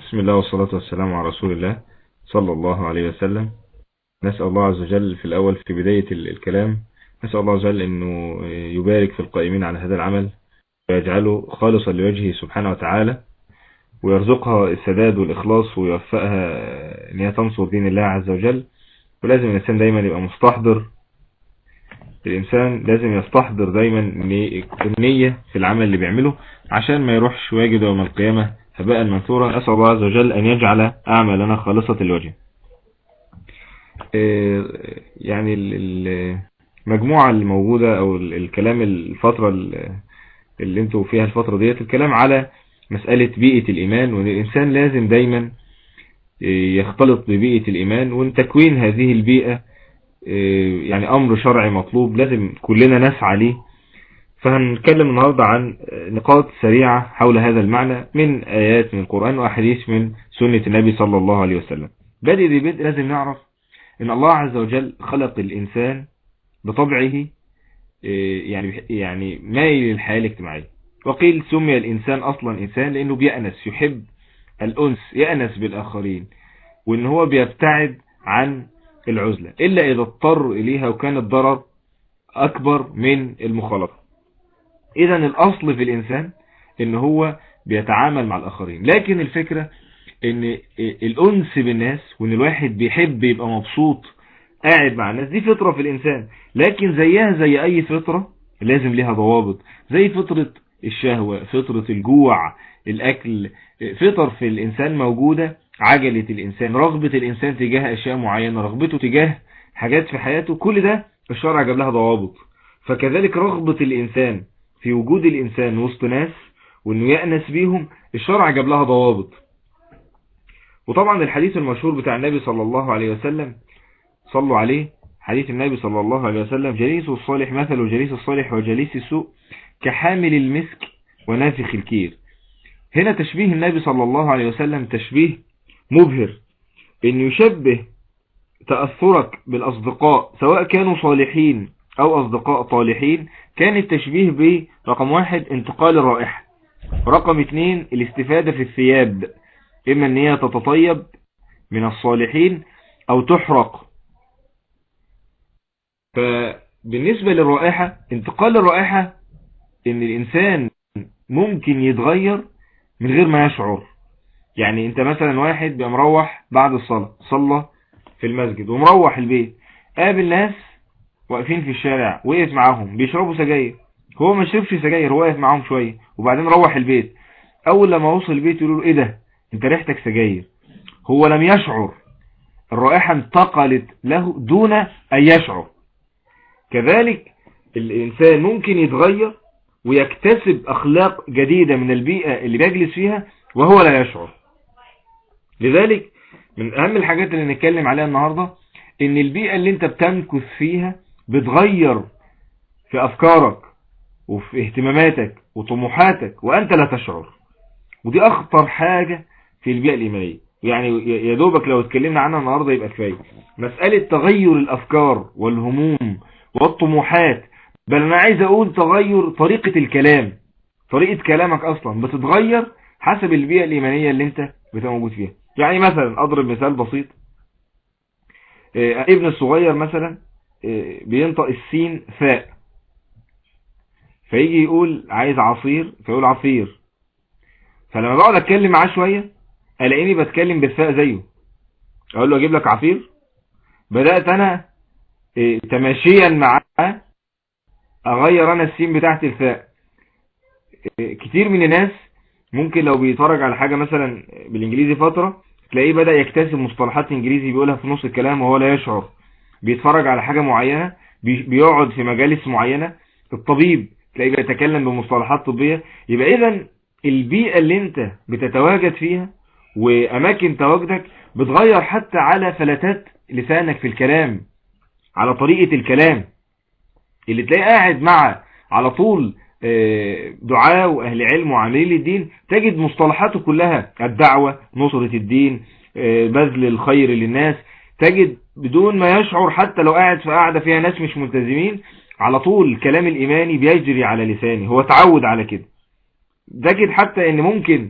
بسم الله والصلاة والسلام على رسول الله صلى الله عليه وسلم نسأل الله عز وجل في الأول في بداية الكلام نسأل الله عز وجل أنه يبارك في القائمين على هذا العمل ويجعله خالصا لوجهه سبحانه وتعالى ويرزقها السداد والإخلاص ويوفقها أن هي تنصر دين الله عز وجل ولازم الإنسان دايما يبقى مستحضر الإنسان لازم يستحضر دايما النية في العمل اللي بيعمله عشان ما يروحش واجد يوم القيامة هباء منثورا أسأل الله عز وجل أن يجعل أعمالنا خالصة الوجه يعني المجموعة الموجودة أو الكلام الفترة اللي انتوا فيها الفترة ديت الكلام على مسألة بيئة الإيمان وأن الإنسان لازم دايما يختلط ببيئة الإيمان وأن تكوين هذه البيئة يعني أمر شرعي مطلوب لازم كلنا نسعى ليه فهنتكلم النهاردة عن نقاط سريعة حول هذا المعنى من آيات من القرآن وأحاديث من سنة النبي صلى الله عليه وسلم بدء ببدء لازم نعرف ان الله عز وجل خلق الإنسان بطبعه يعني يعني مايل للحياة الاجتماعية وقيل سمي الإنسان أصلا إنسان لأنه بيأنس يحب الأنس يأنس بالآخرين وإن هو بيبتعد عن العزلة إلا إذا اضطر إليها وكان الضرر أكبر من المخالطة إذا الأصل في الإنسان إن هو بيتعامل مع الآخرين لكن الفكرة إن الأنس بالناس وإن الواحد بيحب يبقى مبسوط قاعد مع الناس دي فطرة في الإنسان لكن زيها زي أي فطرة لازم ليها ضوابط زي فطرة الشهوة فطرة الجوع الأكل فطر في الإنسان موجودة عجلة الإنسان رغبة الإنسان تجاه أشياء معينة رغبته تجاه حاجات في حياته كل ده الشرع جاب لها ضوابط فكذلك رغبة الإنسان في وجود الإنسان وسط ناس وإنه يأنس بيهم الشرع جاب لها ضوابط وطبعا الحديث المشهور بتاع النبي صلى الله عليه وسلم صلوا عليه حديث النبي صلى الله عليه وسلم جليس الصالح مثل جليس الصالح وجليس السوء كحامل المسك ونافخ الكير هنا تشبيه النبي صلى الله عليه وسلم تشبيه مبهر ان يشبه تأثرك بالأصدقاء سواء كانوا صالحين أو أصدقاء طالحين كان التشبيه برقم واحد انتقال الرائحة رقم اتنين الاستفادة في الثياب إما أن هي تتطيب من الصالحين أو تحرق فبالنسبة للرائحة انتقال الرائحة ان الإنسان ممكن يتغير من غير ما يشعر يعني انت مثلا واحد بقى مروح بعد الصلاة صلى في المسجد ومروح البيت قابل ناس واقفين في الشارع وقف معاهم بيشربوا سجاير هو ما شربش سجاير هو واقف معاهم شوية وبعدين روح البيت اول لما وصل البيت يقولوا له ايه ده انت ريحتك سجاير هو لم يشعر الرائحة انتقلت له دون ان يشعر كذلك الانسان ممكن يتغير ويكتسب اخلاق جديدة من البيئة اللي بيجلس فيها وهو لا يشعر لذلك من اهم الحاجات اللي نتكلم عليها النهاردة ان البيئة اللي انت بتمكث فيها بتغير في افكارك وفي اهتماماتك وطموحاتك وانت لا تشعر ودي اخطر حاجة في البيئة الايمانية يعني يا دوبك لو اتكلمنا عنها النهاردة يبقى كفاية مسألة تغير الافكار والهموم والطموحات بل انا عايز اقول تغير طريقة الكلام طريقة كلامك اصلا بتتغير حسب البيئة الايمانية اللي انت بتبقى موجود فيها يعني مثلا اضرب مثال بسيط ابن الصغير مثلا بينطق السين فاء فيجي يقول عايز عصير فيقول عصير فلما بقعد اتكلم معاه شوية الاقيني بتكلم بالفاء زيه اقول له اجيب لك عصير بدأت انا تماشيا معاه اغير انا السين بتاعت الفاء كتير من الناس ممكن لو بيتفرج على حاجة مثلا بالانجليزي فترة تلاقيه بدأ يكتسب مصطلحات انجليزي بيقولها في نص الكلام وهو لا يشعر بيتفرج على حاجة معينة بيقعد في مجالس معينة الطبيب تلاقيه بيتكلم بمصطلحات طبية يبقى اذا البيئة اللي انت بتتواجد فيها واماكن تواجدك بتغير حتى على فلتات لسانك في الكلام على طريقة الكلام اللي تلاقيه قاعد مع على طول دعاء واهل علم وعاملين الدين تجد مصطلحاته كلها الدعوة نصرة الدين بذل الخير للناس تجد بدون ما يشعر حتى لو قاعد في قاعدة فيها ناس مش ملتزمين على طول الكلام الإيماني بيجري على لسانه هو تعود على كده تجد حتى ان ممكن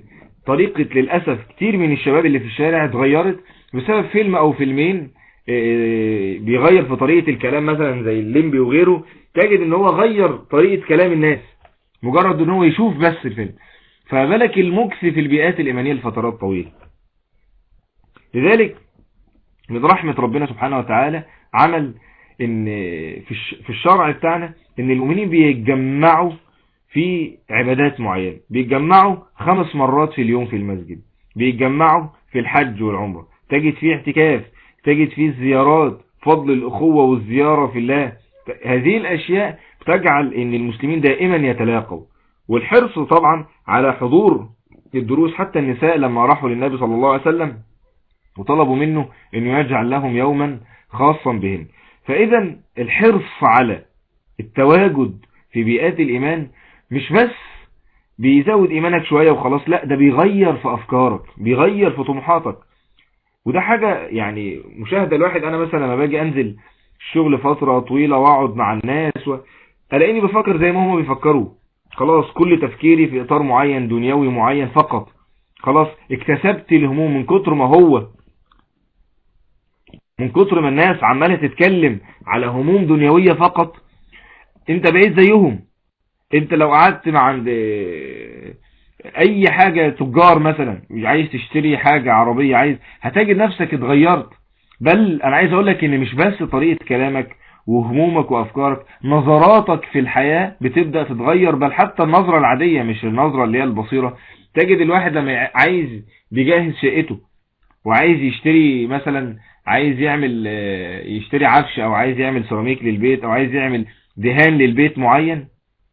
طريقة للأسف كتير من الشباب اللي في الشارع اتغيرت بسبب فيلم او فيلمين بيغير في طريقة الكلام مثلا زي الليمبي وغيره تجد ان هو غير طريقة كلام الناس مجرد ان هو يشوف بس الفيلم فبالك المكث في البيئات الإيمانية لفترات طويلة لذلك من رحمة ربنا سبحانه وتعالى عمل ان في الشرع بتاعنا ان المؤمنين بيتجمعوا في عبادات معينة بيتجمعوا خمس مرات في اليوم في المسجد بيتجمعوا في الحج والعمرة تجد فيه اعتكاف تجد فيه الزيارات فضل الأخوة والزيارة في الله هذه الأشياء تجعل ان المسلمين دائما يتلاقوا والحرص طبعا على حضور الدروس حتى النساء لما راحوا للنبي صلى الله عليه وسلم وطلبوا منه انه يجعل لهم يوما خاصا بهم فاذا الحرص على التواجد في بيئات الايمان مش بس بيزود ايمانك شوية وخلاص لا ده بيغير في افكارك بيغير في طموحاتك وده حاجة يعني مشاهدة الواحد انا مثلا لما باجي انزل الشغل فترة طويلة واقعد مع الناس و... الاقيني بفكر زي ما هم بيفكروا خلاص كل تفكيري في اطار معين دنيوي معين فقط خلاص اكتسبت الهموم من كتر ما هو من كتر ما الناس عمالة تتكلم على هموم دنيوية فقط انت بقيت زيهم انت لو قعدت مع عند اي حاجة تجار مثلا عايز تشتري حاجة عربية عايز هتجد نفسك اتغيرت بل انا عايز اقولك ان مش بس طريقة كلامك وهمومك وافكارك نظراتك في الحياة بتبدأ تتغير بل حتى النظرة العادية مش النظرة اللي هي البصيرة تجد الواحد لما عايز بيجهز شقته وعايز يشتري مثلا عايز يعمل يشتري عفش او عايز يعمل سيراميك للبيت او عايز يعمل دهان للبيت معين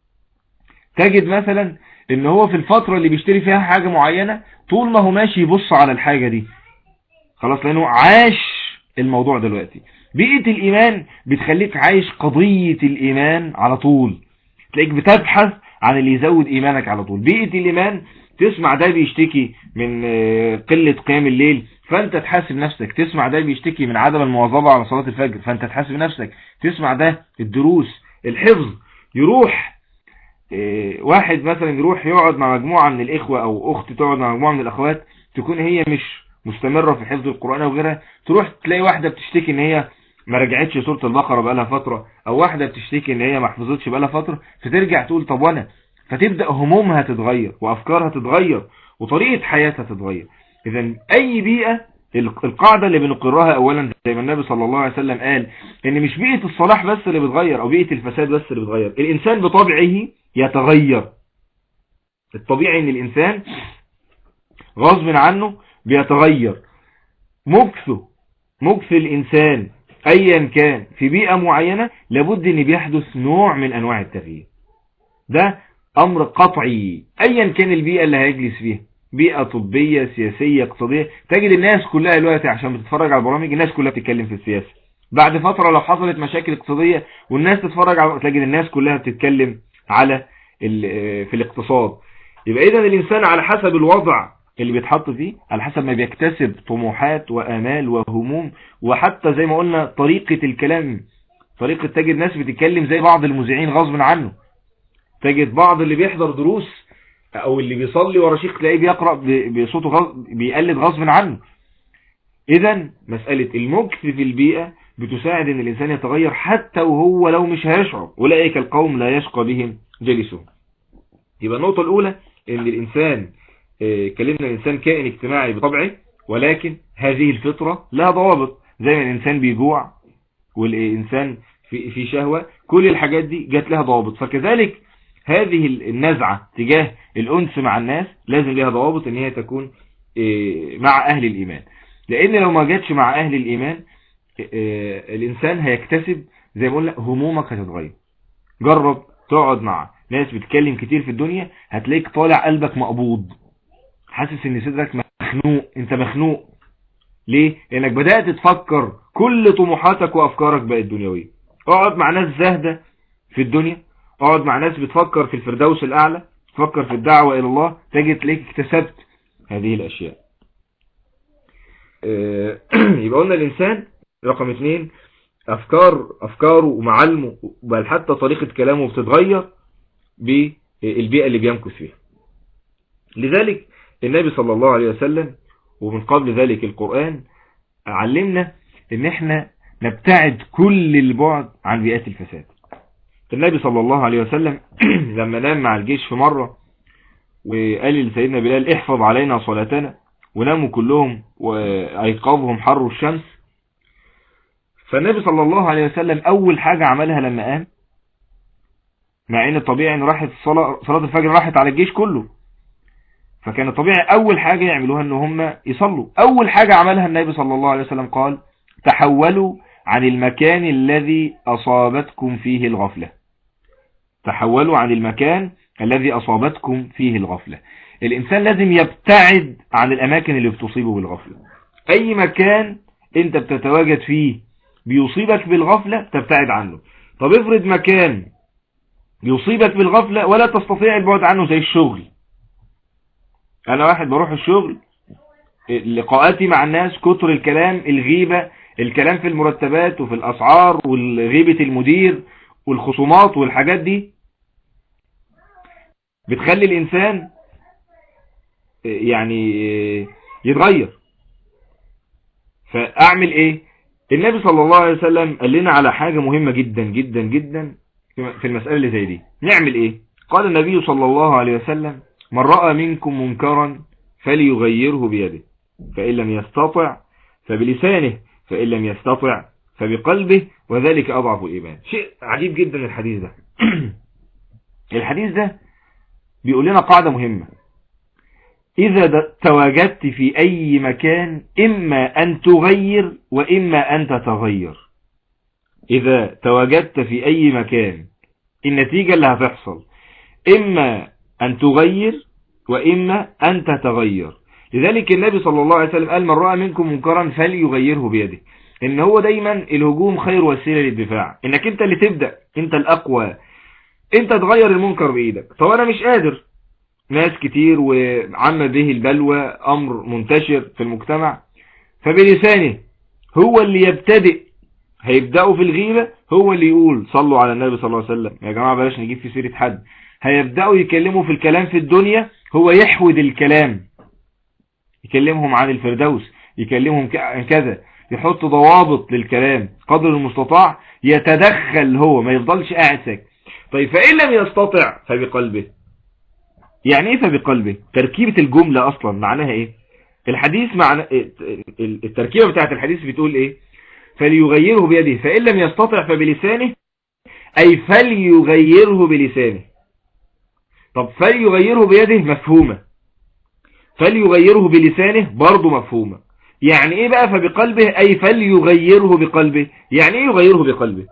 تجد مثلا ان هو في الفترة اللي بيشتري فيها حاجة معينة طول ما هو ماشي يبص على الحاجة دي خلاص لانه عاش الموضوع دلوقتي بيئة الايمان بتخليك عايش قضية الايمان على طول تلاقيك بتبحث عن اللي يزود ايمانك على طول بيئة الايمان تسمع ده بيشتكي من قلة قيام الليل فانت تحاسب نفسك تسمع ده بيشتكي من عدم المواظبة على صلاة الفجر فانت تحاسب نفسك تسمع ده الدروس الحفظ يروح واحد مثلا يروح يقعد مع مجموعة من الاخوة او اخت تقعد مع مجموعة من الاخوات تكون هي مش مستمرة في حفظ القرآن وغيرها تروح تلاقي واحدة بتشتكي ان هي ما رجعتش سورة البقرة بقالها فترة او واحدة بتشتكي ان هي ما حفظتش بقالها فترة فترجع تقول طب وانا فتبدأ همومها تتغير وافكارها تتغير وطريقة حياتها تتغير اذا اي بيئة القاعدة اللي بنقرها اولا زي ما النبي صلى الله عليه وسلم قال ان مش بيئة الصلاح بس اللي بتغير او بيئة الفساد بس اللي بتغير الانسان بطبعه يتغير الطبيعي ان الانسان غصب عنه بيتغير مكثه مكث الانسان ايا كان في بيئة معينة لابد ان بيحدث نوع من انواع التغيير ده امر قطعي ايا كان البيئة اللي هيجلس فيها بيئة طبية سياسية اقتصادية تجد الناس كلها دلوقتي عشان بتتفرج على البرامج الناس كلها بتتكلم في السياسة بعد فترة لو حصلت مشاكل اقتصادية والناس تتفرج على تجد الناس كلها بتتكلم على في الاقتصاد يبقى اذا الانسان على حسب الوضع اللي بيتحط فيه على حسب ما بيكتسب طموحات وامال وهموم وحتى زي ما قلنا طريقة الكلام طريقة تجد ناس بتتكلم زي بعض المذيعين غصب عنه تجد بعض اللي بيحضر دروس او اللي بيصلي ورا شيخ تلاقيه بيقرأ بصوته غصب بيقلد غصب عنه اذا مسألة المكث في البيئة بتساعد ان الانسان يتغير حتى وهو لو مش هيشعر اولئك القوم لا يشقى بهم جلسهم يبقى النقطة الاولى ان الانسان كلمنا الانسان كائن اجتماعي بطبعه ولكن هذه الفطرة لها ضوابط زي ما الانسان بيجوع والانسان في في شهوة كل الحاجات دي جات لها ضوابط فكذلك هذه النزعة تجاه الانس مع الناس لازم لها ضوابط ان هي تكون مع اهل الايمان لان لو ما جاتش مع اهل الايمان الانسان هيكتسب زي ما قلنا همومك هتتغير جرب تقعد مع ناس بتتكلم كتير في الدنيا هتلاقيك طالع قلبك مقبوض حاسس ان صدرك مخنوق انت مخنوق ليه لانك بدأت تفكر كل طموحاتك وافكارك بقت دنيوية اقعد مع ناس زاهدة في الدنيا اقعد مع ناس بتفكر في الفردوس الاعلى تفكر في الدعوة الى الله تجد تلاقيك اكتسبت هذه الاشياء يبقى قلنا الانسان رقم اثنين افكار افكاره ومعالمه بل حتى طريقة كلامه بتتغير بالبيئة اللي بيمكث فيها لذلك النبي صلى الله عليه وسلم ومن قبل ذلك القرآن علمنا ان احنا نبتعد كل البعد عن بيئات الفساد النبي صلى الله عليه وسلم لما نام مع الجيش في مرة وقال لسيدنا بلال احفظ علينا صلاتنا وناموا كلهم وايقظهم حر الشمس فالنبي صلى الله عليه وسلم اول حاجة عملها لما قام مع ان الطبيعي ان راحت الصلاة صلاة الفجر راحت على الجيش كله فكان الطبيعي اول حاجة يعملوها ان هم يصلوا اول حاجة عملها النبي صلى الله عليه وسلم قال تحولوا عن المكان الذي اصابتكم فيه الغفلة تحولوا عن المكان الذي اصابتكم فيه الغفلة الانسان لازم يبتعد عن الاماكن اللي بتصيبه بالغفلة اي مكان انت بتتواجد فيه بيصيبك بالغفلة تبتعد عنه طب افرض مكان يصيبك بالغفلة ولا تستطيع البعد عنه زي الشغل انا واحد بروح الشغل لقاءاتي مع الناس كتر الكلام الغيبة الكلام في المرتبات وفي الاسعار والغيبة المدير والخصومات والحاجات دي بتخلي الانسان يعني يتغير فاعمل ايه النبي صلى الله عليه وسلم قال لنا على حاجة مهمة جدا جدا جدا في المسألة اللي زي دي نعمل ايه قال النبي صلى الله عليه وسلم من رأى منكم منكرا فليغيره بيده فإن لم يستطع فبلسانه فإن لم يستطع فبقلبه وذلك أضعف الإيمان شيء عجيب جدا الحديث ده الحديث ده بيقول لنا قاعدة مهمة إذا تواجدت في أي مكان إما أن تغير وإما أن تتغير إذا تواجدت في أي مكان النتيجة اللي هتحصل إما أن تغير وإما أن تتغير لذلك النبي صلى الله عليه وسلم قال من رأى منكم منكرا فليغيره بيده إن هو دايما الهجوم خير وسيلة للدفاع إنك أنت اللي تبدأ أنت الأقوى أنت تغير المنكر بإيدك طب أنا مش قادر ناس كتير وعم به البلوى أمر منتشر في المجتمع فبلسانه هو اللي يبتدئ هيبدأوا في الغيبة هو اللي يقول صلوا على النبي صلى الله عليه وسلم يا جماعة بلاش نجيب في سيرة حد هيبدأوا يكلموا في الكلام في الدنيا هو يحود الكلام يكلمهم عن الفردوس يكلمهم كذا يحط ضوابط للكلام قدر المستطاع يتدخل هو ما يفضلش قاعد ساكت طيب فإن لم يستطع فبقلبه يعني ايه فبقلبه تركيبة الجملة اصلا معناها ايه الحديث معنى التركيبة بتاعت الحديث بتقول ايه فليغيره بيده فإن لم يستطع فبلسانه أي فليغيره بلسانه طب فليغيره بيده مفهومة فليغيره بلسانه برضه مفهومة يعني ايه بقى فبقلبه اي فليغيره بقلبه يعني ايه يغيره بقلبه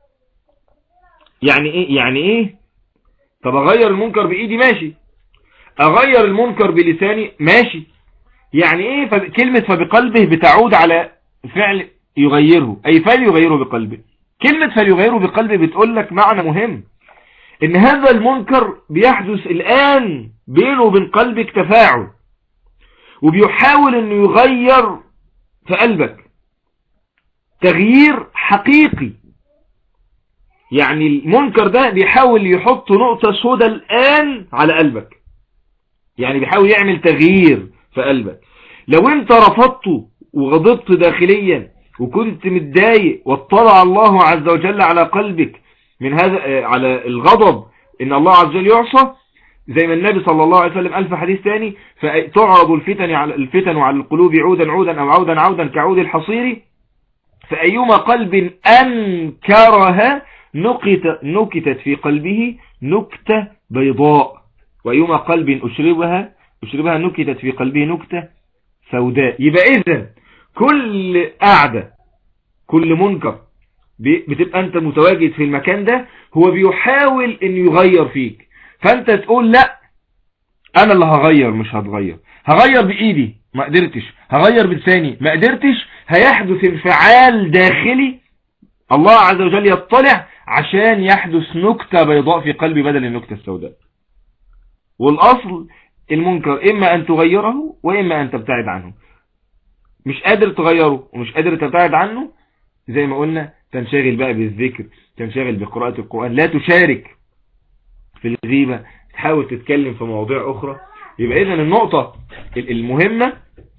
يعني ايه يعني ايه طب اغير المنكر بايدي ماشي اغير المنكر بلساني ماشي يعني ايه فب... كلمة فبقلبه بتعود على فعل يغيره اي فليغيره بقلبه كلمة فليغيره بقلبه بتقول لك معنى مهم ان هذا المنكر بيحدث الان بينه وبين قلبك تفاعل وبيحاول انه يغير في قلبك تغيير حقيقي يعني المنكر ده بيحاول يحط نقطة سوداء الآن على قلبك يعني بيحاول يعمل تغيير في قلبك لو انت رفضته وغضبت داخليا وكنت متضايق واطلع الله عز وجل على قلبك من هذا على الغضب ان الله عز وجل يعصى زي ما النبي صلى الله عليه وسلم قال في حديث ثاني فتعرض الفتن على الفتن على القلوب عودا عودا او عودا عودا كعود الحصير فأيما قلب أنكرها نكت نكتت في قلبه نكتة بيضاء وأيما قلب أشربها أشربها نكتت في قلبه نكتة سوداء يبقى إذن كل قاعدة كل منكر بتبقى أنت متواجد في المكان ده هو بيحاول أن يغير فيك فأنت تقول لا أنا اللي هغير مش هتغير هغير بإيدي ما قدرتش هغير بلساني ما قدرتش هيحدث انفعال داخلي الله عز وجل يطلع عشان يحدث نكتة بيضاء في قلبي بدل النكتة السوداء والأصل المنكر إما أن تغيره وإما أن تبتعد عنه مش قادر تغيره ومش قادر تبتعد عنه زي ما قلنا تنشغل بقى بالذكر تنشغل بقراءة القرآن لا تشارك في الغيبة تحاول تتكلم في مواضيع أخرى يبقى اذا النقطة المهمة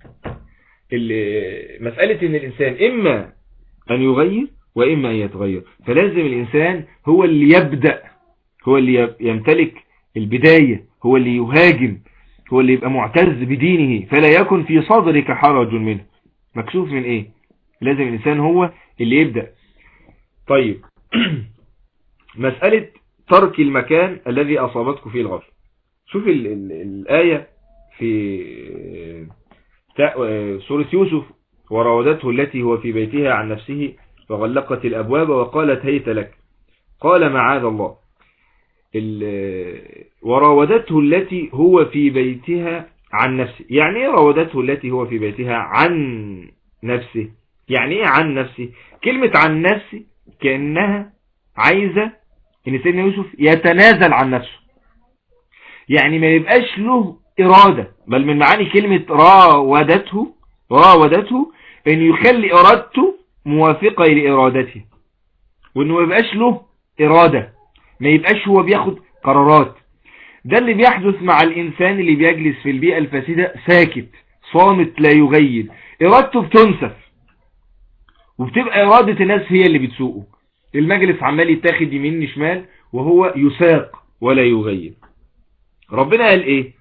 مسألة ان الانسان اما ان يغير واما ان يتغير فلازم الانسان هو اللي يبدأ هو اللي يمتلك البداية هو اللي يهاجم هو اللي يبقى معتز بدينه فلا يكن في صدرك حرج منه مكسوف من ايه لازم الانسان هو اللي يبدأ طيب مسألة ترك المكان الذي أصابتك فيه الغفل شوف ال ال الآية في سورة يوسف وراودته التي هو في بيتها عن نفسه فغلقت الأبواب وقالت هيت لك قال معاذ الله وراودته التي هو في بيتها عن نفسه يعني ايه راودته التي هو في بيتها عن نفسه يعني ايه عن نفسه كلمة عن نفسه كأنها عايزة ان سيدنا يوسف يتنازل عن نفسه يعني ما يبقاش له إرادة بل من معاني كلمة راودته راودته ان يخلي إرادته موافقة لإرادته وانه ما يبقاش له إرادة ما يبقاش هو بياخد قرارات ده اللي بيحدث مع الإنسان اللي بيجلس في البيئة الفاسدة ساكت صامت لا يغير إرادته بتنسف وبتبقى إرادة الناس هي اللي بتسوقه المجلس عمال يتاخد يمين شمال وهو يساق ولا يغير ربنا قال ايه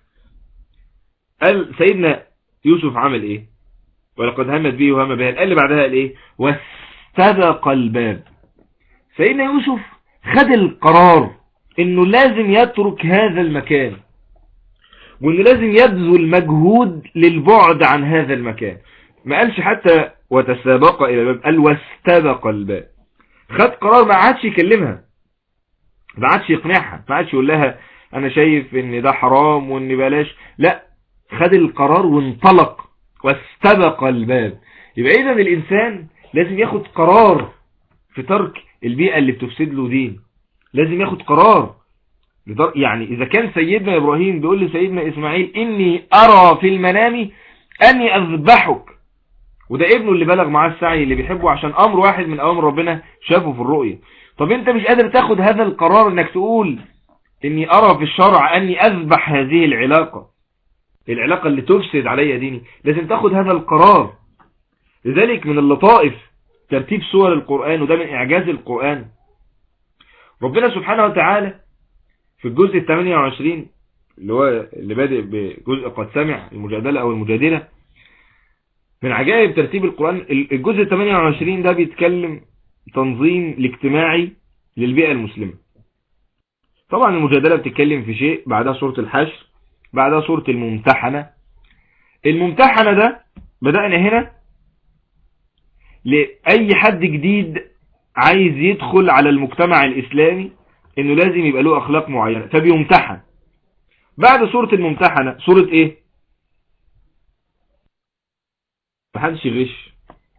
قال سيدنا يوسف عمل ايه ولقد همت به وهم بها قال اللي بعدها قال ايه واستبق الباب سيدنا يوسف خد القرار انه لازم يترك هذا المكان وانه لازم يبذل مجهود للبعد عن هذا المكان ما قالش حتى وتسابق الى الباب قال واستبق الباب خد قرار ما عادش يكلمها ما عادش يقنعها ما عادش يقول لها انا شايف ان ده حرام وان بلاش لا خد القرار وانطلق واستبق الباب يبقى اذا الانسان لازم ياخد قرار في ترك البيئة اللي بتفسد له دين لازم ياخد قرار يعني اذا كان سيدنا ابراهيم بيقول لسيدنا اسماعيل اني ارى في المنام اني اذبحك وده ابنه اللي بلغ معاه السعي اللي بيحبه عشان امر واحد من اوامر ربنا شافه في الرؤية طب انت مش قادر تاخد هذا القرار انك تقول اني ارى في الشرع اني اذبح هذه العلاقة العلاقة اللي تفسد علي ديني لازم تاخد هذا القرار لذلك من اللطائف ترتيب سور القرآن وده من اعجاز القرآن ربنا سبحانه وتعالى في الجزء ال 28 اللي هو اللي بادئ بجزء قد سمع المجادلة او المجادلة من عجائب ترتيب القرآن الجزء 28 ده بيتكلم تنظيم الاجتماعي للبيئة المسلمة طبعا المجادلة بتتكلم في شيء بعدها سورة الحشر بعدها سورة الممتحنة الممتحنة ده بدأنا هنا لأي حد جديد عايز يدخل على المجتمع الإسلامي انه لازم يبقى له اخلاق معينة فبيمتحن بعد سورة الممتحنة سورة ايه محدش يغش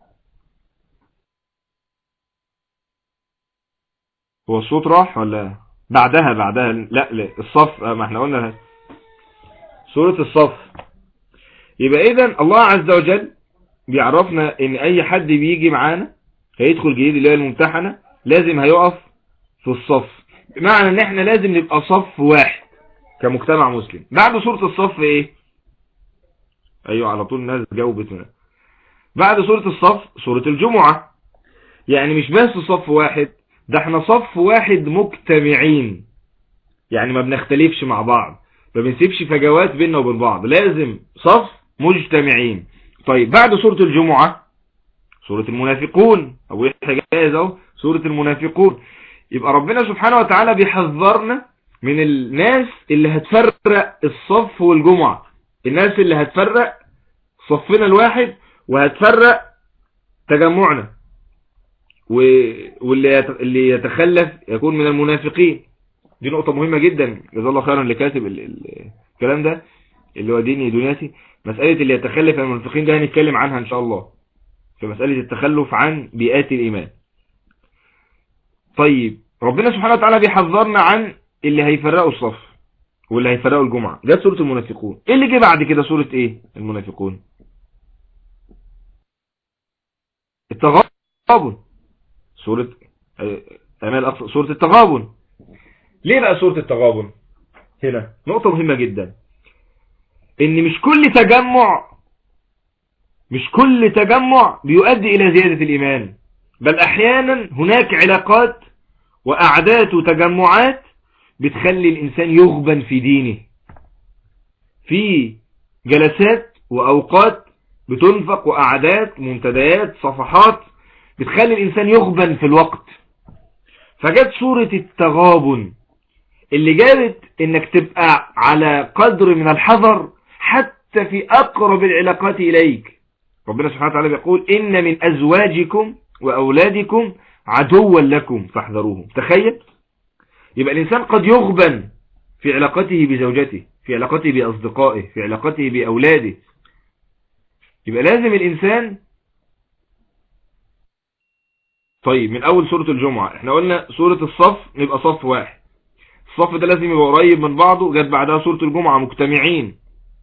هو الصوت راح ولا بعدها بعدها لا لا الصف ما احنا قلنا سورة الصف يبقى اذا الله عز وجل بيعرفنا ان اي حد بيجي معانا هيدخل جديد اللي هي الممتحنة لازم هيقف في الصف بمعنى ان احنا لازم نبقى صف واحد كمجتمع مسلم بعد سورة الصف ايه ايوه على طول الناس جاوبت هنا بعد سورة الصف سورة الجمعة يعني مش بس صف واحد ده احنا صف واحد مجتمعين يعني ما بنختلفش مع بعض ما بنسيبش فجوات بيننا وبين بعض لازم صف مجتمعين طيب بعد سورة الجمعة سورة المنافقون او يحيى جايز اهو سورة المنافقون يبقى ربنا سبحانه وتعالى بيحذرنا من الناس اللي هتفرق الصف والجمعة الناس اللي هتفرق صفنا الواحد وهتفرق تجمعنا واللي اللي يتخلف يكون من المنافقين دي نقطة مهمة جدا جزا الله خيرا اللي كاتب الكلام ده اللي هو ديني دنياتي مسألة اللي يتخلف عن المنافقين ده هنتكلم عنها ان شاء الله في مسألة التخلف عن بيئات الإيمان طيب ربنا سبحانه وتعالى بيحذرنا عن اللي هيفرقوا الصف واللي هيفرقوا الجمعة جت سورة المنافقون ايه اللي جه بعد كده سورة ايه المنافقون التغابن سورة أمال سورة التغابن ليه بقى سورة التغابن هنا نقطة مهمة جدا ان مش كل تجمع مش كل تجمع بيؤدي الى زيادة الايمان بل احيانا هناك علاقات واعداد وتجمعات بتخلي الانسان يغبن في دينه في جلسات واوقات بتنفق واعداد منتديات صفحات بتخلي الانسان يغبن في الوقت فجت سورة التغابن اللي جابت انك تبقى على قدر من الحذر حتى في اقرب العلاقات اليك ربنا سبحانه وتعالى بيقول ان من ازواجكم واولادكم عدوا لكم فاحذروهم تخيل يبقى الانسان قد يغبن في علاقته بزوجته في علاقته باصدقائه في علاقته باولاده يبقى لازم الانسان طيب من اول سورة الجمعة احنا قلنا سورة الصف نبقى صف واحد الصف ده لازم يبقى قريب من بعضه جت بعدها سورة الجمعة مجتمعين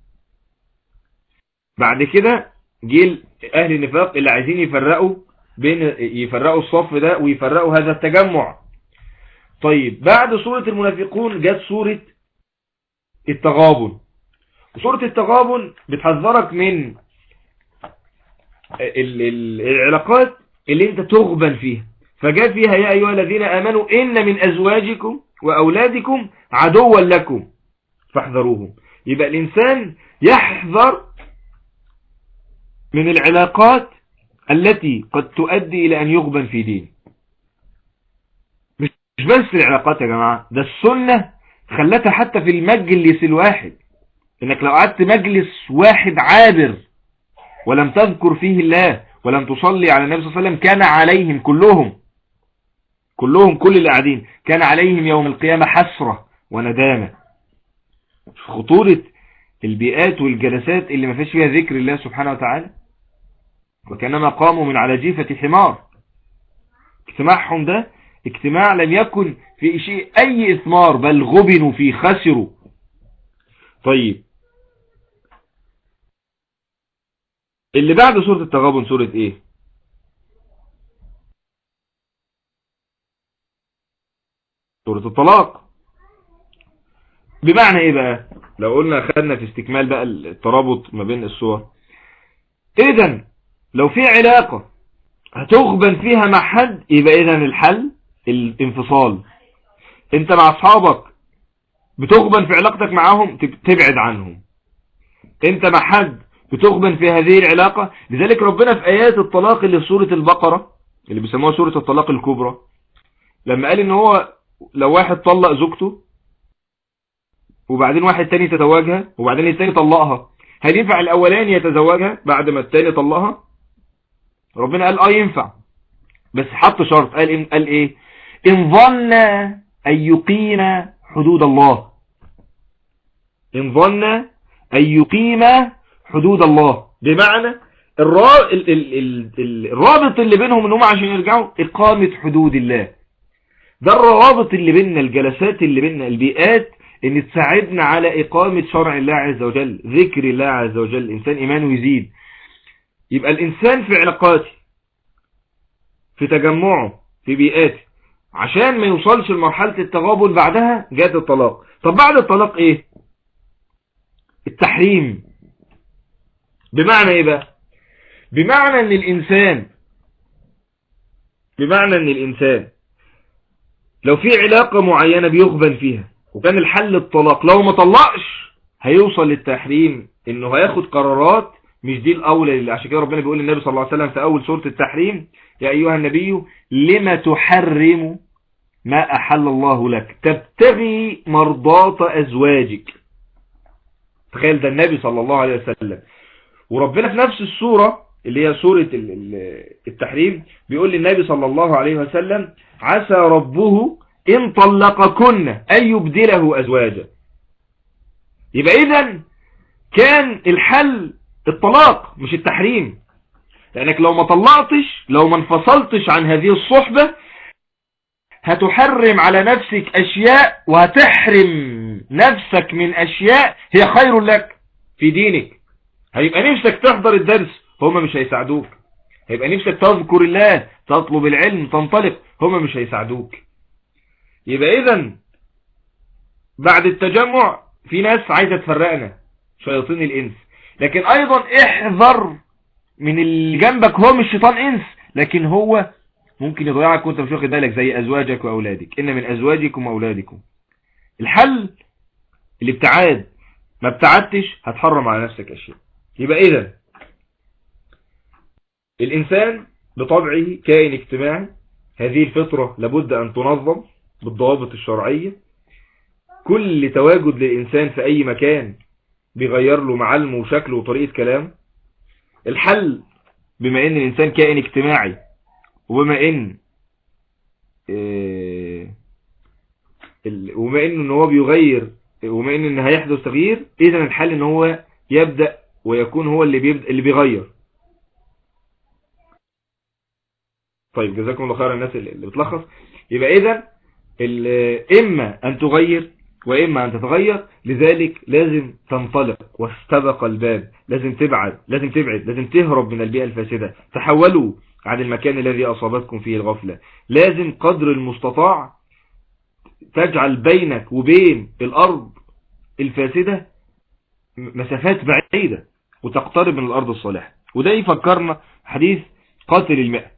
بعد كده جيل اهل النفاق اللي عايزين يفرقوا بين يفرقوا الصف ده ويفرقوا هذا التجمع طيب بعد سورة المنافقون جت سورة التغابن وسورة التغابن بتحذرك من العلاقات اللي انت تغبن فيها فجاء فيها يا أيها الذين آمنوا إن من أزواجكم وأولادكم عدوا لكم فاحذروهم يبقى الإنسان يحذر من العلاقات التي قد تؤدي إلى أن يغبن في دين مش بس العلاقات يا جماعة ده السنة خلتها حتى في المجلس الواحد انك لو قعدت مجلس واحد عابر ولم تذكر فيه الله ولم تصلي على النبي صلى الله عليه وسلم كان عليهم كلهم كلهم كل اللي قاعدين كان عليهم يوم القيامة حسرة وندامة خطورة البيئات والجلسات اللي ما فيش فيها ذكر الله سبحانه وتعالى وكانما قاموا من على جيفة حمار اجتماعهم ده اجتماع لم يكن في شيء اي اثمار بل غبنوا فيه خسروا طيب اللي بعد سورة التغابن سورة ايه سورة الطلاق بمعنى ايه بقى لو قلنا خدنا في استكمال بقى الترابط ما بين الصور اذا لو في علاقة هتغبن فيها مع حد يبقى اذا الحل الانفصال انت مع اصحابك بتغبن في علاقتك معاهم تبعد عنهم انت مع حد بتغبن في هذه العلاقة لذلك ربنا في ايات الطلاق اللي في سورة البقرة اللي بيسموها سورة الطلاق الكبرى لما قال ان هو لو واحد طلق زوجته وبعدين واحد تاني تتواجها وبعدين التاني طلقها هل ينفع الاولاني يتزوجها بعد ما التاني طلقها ربنا قال اه ينفع بس حط شرط قال إن قال ايه ان ظن ان يقيم حدود الله ان ظن ان يقيم حدود الله بمعنى الرابط اللي بينهم ان هم عشان يرجعوا اقامة حدود الله ده الروابط اللي بيننا الجلسات اللي بيننا البيئات ان تساعدنا على اقامة شرع الله عز وجل ذكر الله عز وجل الانسان ايمانه يزيد يبقى الانسان في علاقاته في تجمعه في بيئاته عشان ما يوصلش لمرحلة التغابن بعدها جات الطلاق طب بعد الطلاق ايه التحريم بمعنى ايه بقى بمعنى ان الانسان بمعنى ان الانسان لو في علاقة معينة بيغبن فيها وكان الحل الطلاق لو ما طلقش هيوصل للتحريم انه هياخد قرارات مش دي الاولى اللي عشان كده ربنا بيقول للنبي صلى الله عليه وسلم في اول سورة التحريم يا ايها النبي لما تحرم ما احل الله لك تبتغي مرضات ازواجك تخيل ده النبي صلى الله عليه وسلم وربنا في نفس السورة اللي هي سورة التحريم بيقول للنبي صلى الله عليه وسلم عسى ربه إن طلقكن أن يبدله أزواجا يبقى إذن كان الحل الطلاق مش التحريم لأنك لو ما طلقتش لو ما انفصلتش عن هذه الصحبة هتحرم على نفسك أشياء وهتحرم نفسك من أشياء هي خير لك في دينك هيبقى نفسك تحضر الدرس هما مش هيساعدوك هيبقى نفسك تذكر الله تطلب العلم تنطلق هما مش هيساعدوك يبقى اذا بعد التجمع في ناس عايزة تفرقنا شياطين الإنس لكن أيضا احذر من اللي جنبك هو مش شيطان إنس لكن هو ممكن يضيعك وانت مش واخد بالك زي أزواجك وأولادك إن من أزواجكم وأولادكم الحل الابتعاد ما ابتعدتش هتحرم على نفسك أشياء يبقى إذا الإنسان بطبعه كائن اجتماعي هذه الفطرة لابد أن تنظم بالضوابط الشرعية كل تواجد للإنسان في أي مكان بيغير له معلمه وشكله وطريقة كلامه الحل بما ان الانسان كائن اجتماعي وبما ان آه، وبما ان هو بيغير وبما ان ان هيحدث تغيير اذا الحل ان هو يبدأ ويكون هو اللي بيبدأ اللي بيغير طيب جزاكم الله خير الناس اللي بتلخص يبقى اذا اما ان تغير وإما أن تتغير لذلك لازم تنطلق واستبق الباب لازم تبعد لازم تبعد لازم تهرب من البيئة الفاسدة تحولوا عن المكان الذي أصابتكم فيه الغفلة لازم قدر المستطاع تجعل بينك وبين الأرض الفاسدة مسافات بعيدة وتقترب من الأرض الصالحة وده يفكرنا حديث قاتل المئة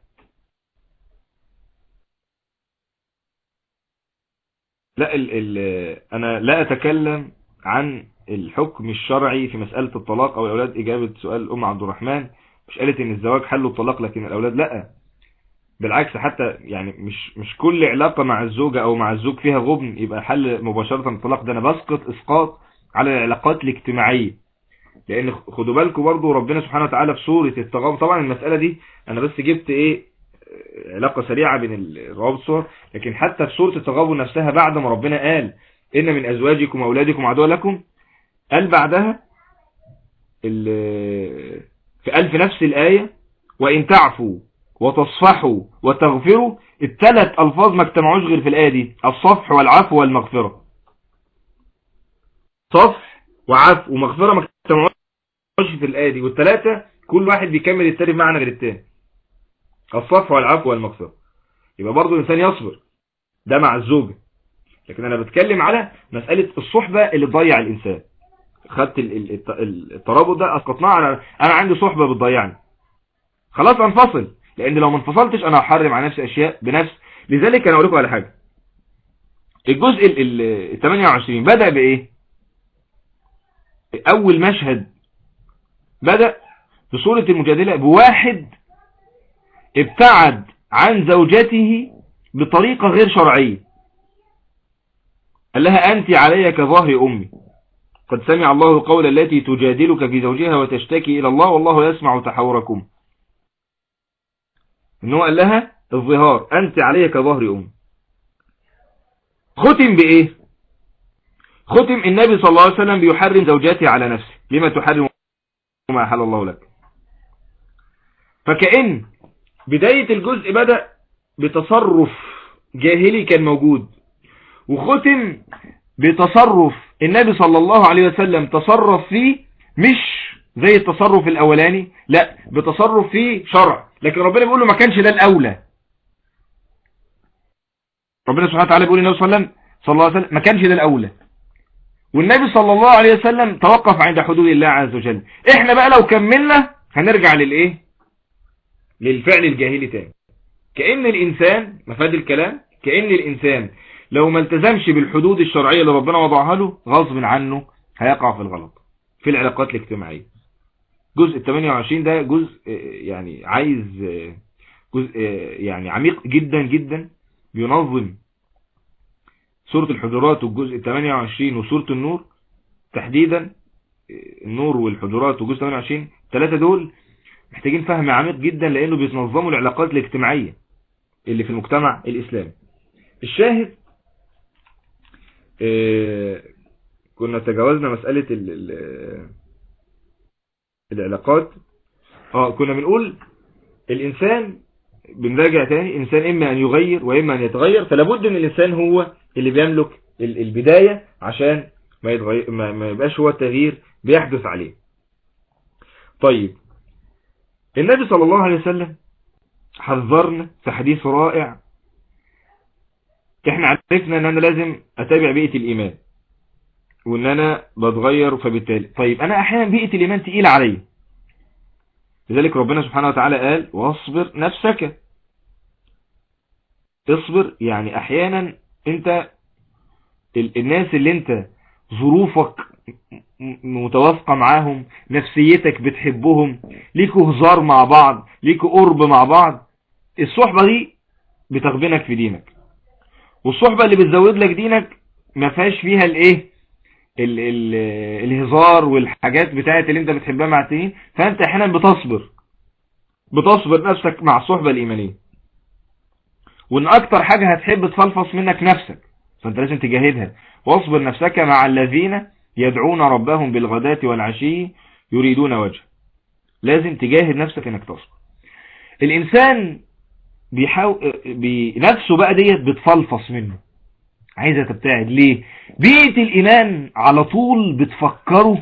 لا ال ال انا لا اتكلم عن الحكم الشرعي في مسألة الطلاق او الاولاد اجابة سؤال ام عبد الرحمن مش قالت ان الزواج حل الطلاق لكن الاولاد لا بالعكس حتى يعني مش مش كل علاقة مع الزوجة او مع الزوج فيها غبن يبقى حل مباشرة الطلاق ده انا بسقط اسقاط على العلاقات الاجتماعية لان خدوا بالكم برضو ربنا سبحانه وتعالى في سورة التغابن طبعا المسألة دي انا بس جبت ايه علاقة سريعة بين الروابط الصور لكن حتى في سورة التغابن نفسها بعد ما ربنا قال إن من أزواجكم وأولادكم عدوا لكم قال بعدها في قال في نفس الآية وإن تعفوا وتصفحوا وتغفروا الثلاث ألفاظ ما اجتمعوش غير في الآية دي الصفح والعفو والمغفرة صفح وعفو ومغفرة ما اجتمعوش في الآية دي والثلاثة كل واحد بيكمل التاني بمعنى غير التاني الصفح والعفو والمغفرة يبقى برضو الإنسان يصبر ده مع الزوجة لكن أنا بتكلم على مسألة الصحبة اللي تضيع الإنسان خدت الترابط ده أسقطناه على أنا عندي صحبة بتضيعني خلاص انفصل لأن لو ما انفصلتش أنا هحرم على نفسي أشياء بنفس لذلك أنا أقول لكم على حاجة الجزء ال 28 بدأ بإيه أول مشهد بدأ في سورة المجادلة بواحد ابتعد عن زوجته بطريقة غير شرعية قال لها أنت علي كظهر أمي قد سمع الله قول التي تجادلك في زوجها وتشتكي إلى الله والله يسمع تحوركم إنه قال لها الظهار أنت علي كظهر أمي ختم بإيه ختم النبي صلى الله عليه وسلم بيحرم زوجاته على نفسه لما تحرم ما أحل الله لك فكأن بداية الجزء بدأ بتصرف جاهلي كان موجود وختم بتصرف النبي صلى الله عليه وسلم تصرف فيه مش زي التصرف الاولاني لا بتصرف فيه شرع لكن ربنا بيقول له ما كانش ده الاولى ربنا سبحانه وتعالى بيقول للنبي صلى الله عليه وسلم صلى الله عليه وسلم ما كانش ده الاولى والنبي صلى الله عليه وسلم توقف عند حدود الله عز وجل احنا بقى لو كملنا هنرجع للايه للفعل الجاهلي تاني كأن الإنسان مفاد الكلام كأن الإنسان لو ما التزمش بالحدود الشرعية اللي ربنا وضعها له غصب عنه هيقع في الغلط في العلاقات الاجتماعية جزء ال 28 ده جزء يعني عايز جزء يعني عميق جدا جدا بينظم سورة الحجرات والجزء ال 28 وسورة النور تحديدا النور والحجرات والجزء 28 ثلاثة دول محتاجين فهم عميق جدا لانه بيتنظموا العلاقات الاجتماعية اللي في المجتمع الاسلامي الشاهد اه كنا تجاوزنا مسألة ال ال العلاقات اه كنا بنقول الانسان بنراجع تاني انسان اما ان يغير واما ان يتغير فلابد ان الانسان هو اللي بيملك البداية عشان ما, يتغير ما يبقاش هو التغيير بيحدث عليه طيب النبي صلى الله عليه وسلم حذرنا في حديث رائع احنا عرفنا ان انا لازم اتابع بيئة الايمان وان انا بتغير فبالتالي طيب انا احيانا بيئة الايمان تقيلة عليا لذلك ربنا سبحانه وتعالى قال واصبر نفسك اصبر يعني احيانا انت الناس اللي انت ظروفك متوافقة معاهم نفسيتك بتحبهم ليكوا هزار مع بعض ليكوا قرب مع بعض الصحبة دي بتغبنك في دينك والصحبة اللي بتزود لك دينك ما فيهاش فيها الايه ال ال الهزار والحاجات بتاعت اللي انت بتحبها مع التانيين فانت احيانا بتصبر بتصبر نفسك مع الصحبة الايمانية وان اكتر حاجة هتحب تفلفص منك نفسك فانت لازم تجاهدها واصبر نفسك مع الذين يدعون ربهم بالغداة والعشي يريدون وجه لازم تجاهد نفسك انك تصبر الانسان بيحاول بنفسه بقى ديت بتفلفص منه عايزة تبتعد ليه بيئة الايمان على طول بتفكروا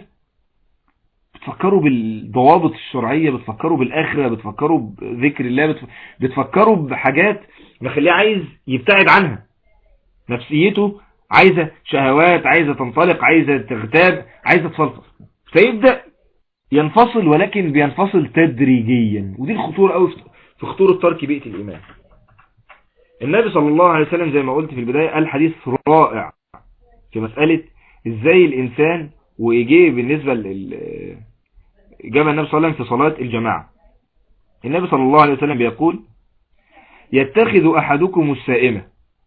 بتفكروا بالضوابط الشرعية بتفكروا بالاخرة بتفكروا بذكر الله بتفكروا بحاجات مخليه عايز يبتعد عنها نفسيته عايزة شهوات عايزة تنطلق عايزة تغتاب عايزة تفلفص فيبدأ ينفصل ولكن بينفصل تدريجيا ودي الخطورة قوي في خطورة ترك بيئة الإيمان النبي صلى الله عليه وسلم زي ما قلت في البداية قال حديث رائع في مسألة ازاي الإنسان وإجيه بالنسبة لل جاب النبي صلى الله عليه وسلم في صلاة الجماعة النبي صلى الله عليه وسلم بيقول يتخذ أحدكم السائمة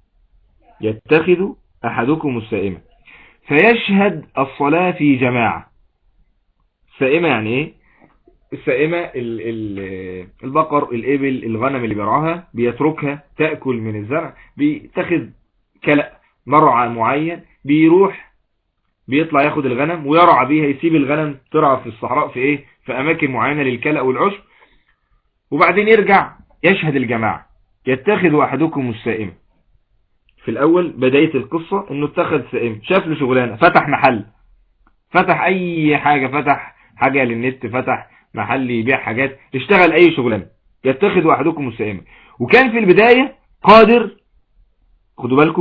يتخذ أحدكم السائمة فيشهد الصلاة في جماعة السائمة يعني ايه السائمة ال ال البقر الإبل الغنم اللي بيرعاها بيتركها تأكل من الزرع بيتخذ كلأ مرعى معين بيروح بيطلع ياخد الغنم ويرعى بيها يسيب الغنم ترعى في الصحراء في ايه في اماكن معينة للكلأ والعشب وبعدين يرجع يشهد الجماعة يتخذ احدكم السائمة في الاول بداية القصة انه اتخذ سائمة شاف له شغلانة فتح محل فتح اي حاجة فتح حاجة للنت فتح محل يبيع حاجات اشتغل اي شغلانة يتخذ احدكم السائمة وكان في البداية قادر خدوا بالكم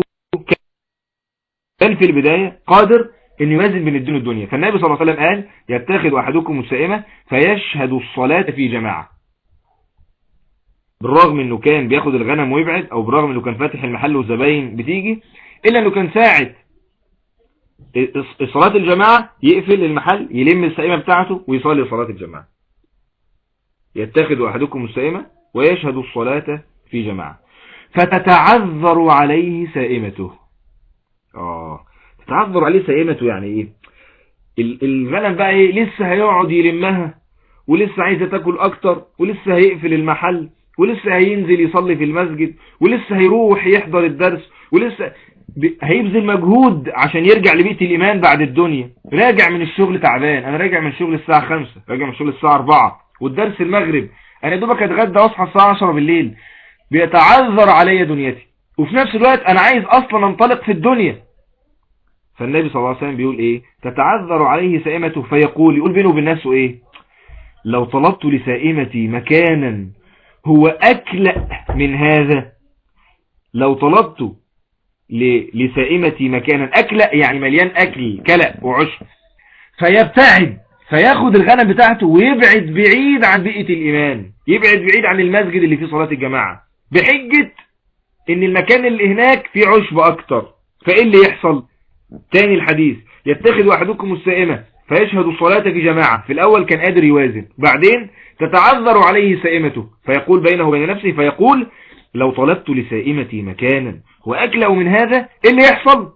كان في البداية قادر ان يوازن بين الدين والدنيا فالنبي صلى الله عليه وسلم قال يتخذ احدكم السائمة فيشهد الصلاة في جماعة بالرغم انه كان بياخد الغنم ويبعد او بالرغم انه كان فاتح المحل والزباين بتيجي الا انه كان ساعد صلاة الجماعة يقفل المحل يلم السائمة بتاعته ويصلي صلاة الجماعة يتخذ احدكم السائمة ويشهد الصلاة في جماعة فتتعذر عليه سائمته اه تتعذر عليه سائمته يعني ايه الغنم بقى ايه لسه هيقعد يلمها ولسه عايزة تاكل اكتر ولسه هيقفل المحل ولسه هينزل يصلي في المسجد ولسه هيروح يحضر الدرس ولسه هيبذل مجهود عشان يرجع لبيئة الإيمان بعد الدنيا راجع من الشغل تعبان أنا راجع من الشغل الساعة 5 راجع من الشغل الساعة 4 والدرس المغرب أنا دوبك أتغدى وأصحى الساعة 10 بالليل بيتعذر عليا دنيتي وفي نفس الوقت أنا عايز أصلا أنطلق في الدنيا فالنبي صلى الله عليه وسلم بيقول إيه تتعذر عليه سائمته فيقول يقول بينه وبين نفسه إيه لو طلبت لسائمتي مكانا هو أكلأ من هذا لو طلبت لسائمتي مكانا أكلأ يعني مليان أكل كلأ وعشب فيبتعد فياخد الغنم بتاعته ويبعد بعيد عن بيئة الإيمان يبعد بعيد عن المسجد اللي فيه صلاة الجماعة بحجة ان المكان اللي هناك فيه عشب اكتر فايه اللي يحصل تاني الحديث يتخذ احدكم السائمة فيشهد الصلاة في جماعة في الاول كان قادر يوازن بعدين تتعذر عليه سائمته فيقول بينه وبين نفسه فيقول لو طلبت لسائمتي مكانا وأكلأ من هذا إيه اللي يحصل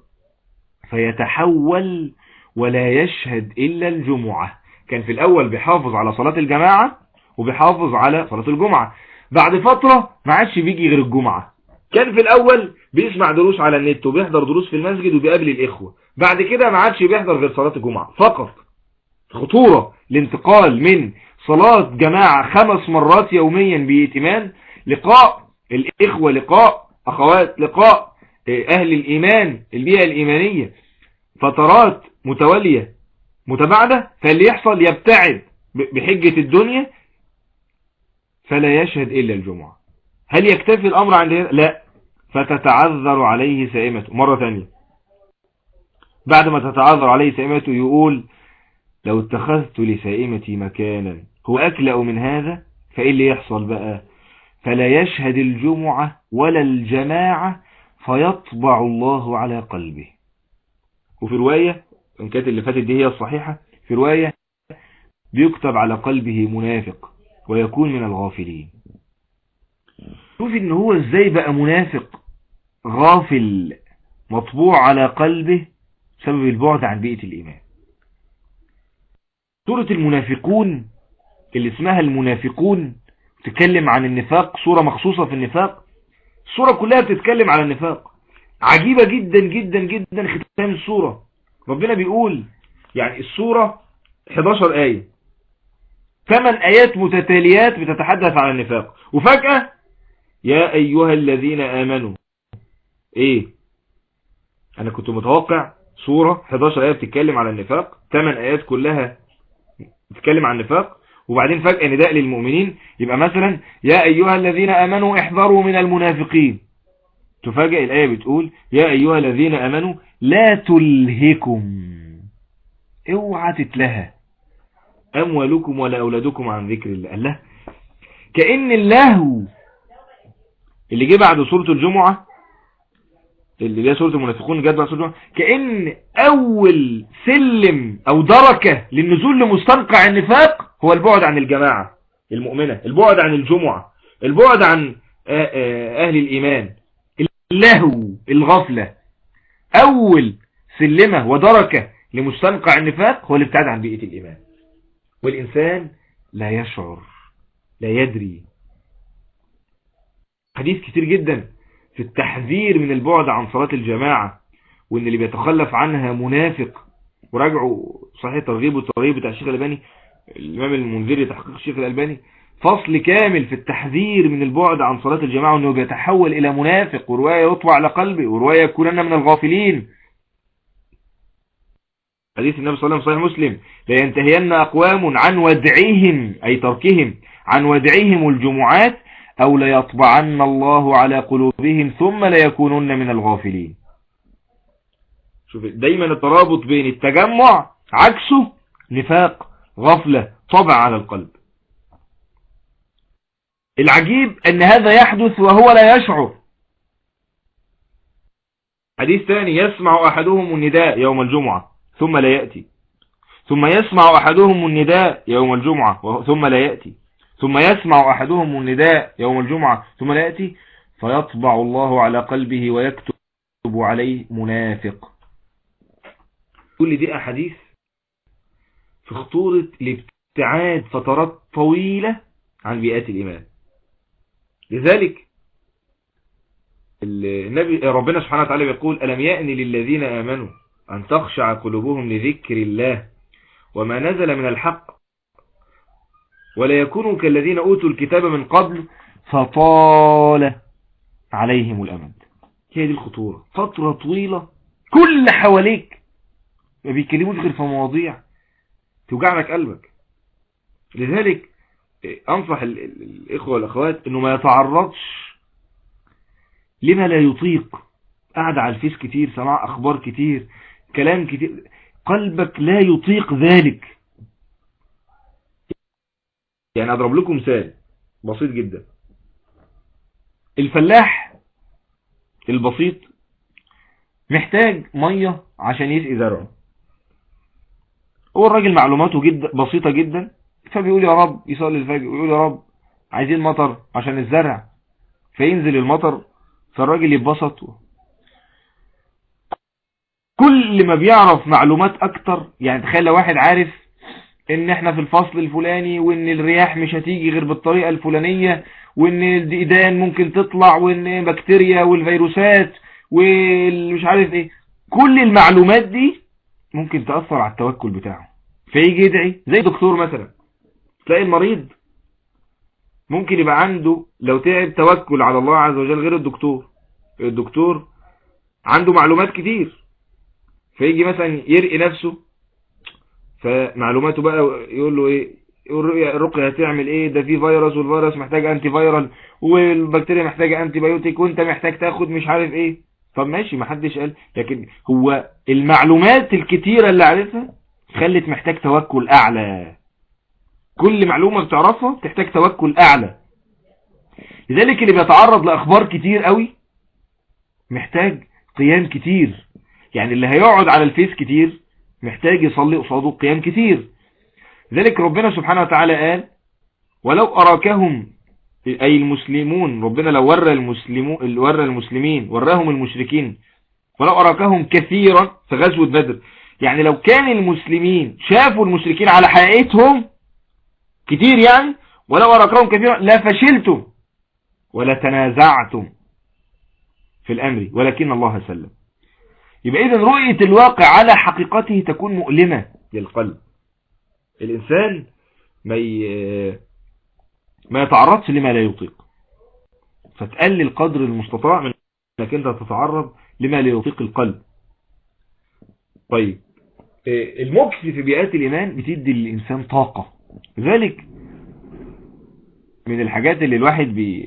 فيتحول ولا يشهد إلا الجمعة كان في الأول بيحافظ على صلاة الجماعة وبيحافظ على صلاة الجمعة بعد فترة ما عادش بيجي غير الجمعة كان في الأول بيسمع دروس على النت وبيحضر دروس في المسجد وبيقابل الإخوة بعد كده ما عادش بيحضر غير صلاة الجمعة فقط خطورة الانتقال من صلاة جماعة خمس مرات يوميا بإتمان لقاء الإخوة لقاء أخوات لقاء أهل الإيمان البيئة الإيمانية فترات متوالية متباعدة فاللي يحصل يبتعد بحجة الدنيا فلا يشهد إلا الجمعة هل يكتفي الأمر عند هذا؟ لا فتتعذر عليه سائمته مرة ثانية بعد ما تتعذر عليه سائمته يقول لو اتخذت لسائمتي مكانا هو أكلأ من هذا فإيه اللي يحصل بقى فلا يشهد الجمعة ولا الجماعة فيطبع الله على قلبه وفي رواية إن كانت اللي فاتت دي هي الصحيحة في رواية بيكتب على قلبه منافق ويكون من الغافلين شوف ان هو ازاي بقى منافق غافل مطبوع على قلبه بسبب البعد عن بيئة الإيمان سورة المنافقون اللي اسمها المنافقون تتكلم عن النفاق سورة مخصوصة في النفاق السورة كلها بتتكلم على النفاق عجيبة جدا جدا جدا ختام السورة ربنا بيقول يعني السورة 11 آية 8 آيات متتاليات بتتحدث عن النفاق وفجأة يا أيها الذين آمنوا إيه أنا كنت متوقع سورة 11 آية بتتكلم على النفاق 8 آيات كلها بتتكلم عن النفاق وبعدين فجأة نداء للمؤمنين يبقى مثلا يا أيها الذين آمنوا احذروا من المنافقين تفاجئ الآية بتقول يا أيها الذين آمنوا لا تلهكم اوعى تتلهى أموالكم ولا أولادكم عن ذكر الله الله كأن اللهو اللي جه بعد سورة الجمعة اللي هي سورة المنافقون جت بعد سورة الجمعة كأن أول سلم أو دركة للنزول لمستنقع النفاق هو البعد عن الجماعة المؤمنة البعد عن الجمعة البعد عن أهل الإيمان اللهو الغفلة أول سلمة ودركة لمستنقع النفاق هو الابتعاد عن بيئة الإيمان والإنسان لا يشعر لا يدري حديث كتير جدا في التحذير من البعد عن صلاة الجماعة وان اللي بيتخلف عنها منافق وراجعوا صحيح ترغيب والترغيب بتاع الشيخ الألباني الإمام المنذري تحقيق الشيخ الألباني فصل كامل في التحذير من البعد عن صلاة الجماعة وانه بيتحول الى منافق ورواية يطوى على قلبه ورواية يكونن من الغافلين حديث النبي صلى الله عليه وسلم صحيح مسلم لا ينتهين أقوام عن ودعهم أي تركهم عن ودعهم الجمعات أو ليطبعن الله على قلوبهم ثم ليكونن من الغافلين شوف دايما الترابط بين التجمع عكسه نفاق غفلة طبع على القلب العجيب ان هذا يحدث وهو لا يشعر حديث ثاني يسمع احدهم النداء يوم الجمعة ثم لا يأتي ثم يسمع احدهم النداء يوم الجمعة ثم لا يأتي ثم يسمع احدهم النداء يوم الجمعة ثم لا يأتي فيطبع الله على قلبه ويكتب عليه منافق كل دي احاديث في خطورة الابتعاد فترات طويلة عن بيئات الإيمان لذلك النبي ربنا سبحانه وتعالى بيقول ألم يأني للذين آمنوا أن تخشع قلوبهم لذكر الله وما نزل من الحق ولا يكونوا كالذين أوتوا الكتاب من قبل فطال عليهم الأمد هي دي الخطورة فترة طويلة كل حواليك ما بيتكلموش غير في مواضيع توجع لك قلبك لذلك أنصح الإخوة والأخوات أنه ما يتعرضش لما لا يطيق قاعد على الفيس كتير سماع أخبار كتير كلام كتير قلبك لا يطيق ذلك يعني أضرب لكم مثال بسيط جدا الفلاح البسيط محتاج مية عشان يسقي زرعه هو الراجل معلوماته جدا بسيطة جدا فبيقول يا رب يصلي الفجر ويقول يا رب عايزين مطر عشان الزرع فينزل المطر فالراجل يتبسط كل ما بيعرف معلومات اكتر يعني تخيل لو واحد عارف ان احنا في الفصل الفلاني وان الرياح مش هتيجي غير بالطريقة الفلانية وان الديدان ممكن تطلع وان بكتيريا والفيروسات والمش عارف ايه كل المعلومات دي ممكن تأثر على التوكل بتاعه فيجي يدعي زي دكتور مثلا تلاقي المريض ممكن يبقى عنده لو تعب توكل على الله عز وجل غير الدكتور الدكتور عنده معلومات كتير فيجي مثلا يرقي نفسه فمعلوماته بقى يقول له ايه الرقية هتعمل ايه ده في فيروس والفيروس محتاج انتي فيرال والبكتيريا محتاجة انتي بايوتيك وانت محتاج تاخد مش عارف ايه طب ماشي ما حدش قال لكن هو المعلومات الكتيرة اللي عارفها خلت محتاج توكل اعلى كل معلومة بتعرفها تحتاج توكل اعلى لذلك اللي بيتعرض لاخبار كتير قوي محتاج قيام كتير يعني اللي هيقعد على الفيس كتير محتاج يصلي قصاده قيام كتير لذلك ربنا سبحانه وتعالى قال ولو أراكهم أي المسلمون ربنا لو ورى المسلمون ورى المسلمين وراهم المشركين ولو أراكهم كثيرا في غزوة بدر يعني لو كان المسلمين شافوا المشركين على حقيقتهم كتير يعني ولو أراكهم كثيرا لا فشلتم ولا تنازعتم في الأمر ولكن الله سلم يبقى إذن رؤية الواقع على حقيقته تكون مؤلمة للقلب الإنسان ما ما يتعرضش لما لا يطيق فتقلل قدر المستطاع من انك انت تتعرض لما لا يطيق القلب طيب المكس في بيئات الإيمان بتدي للإنسان طاقة لذلك من الحاجات اللي الواحد بي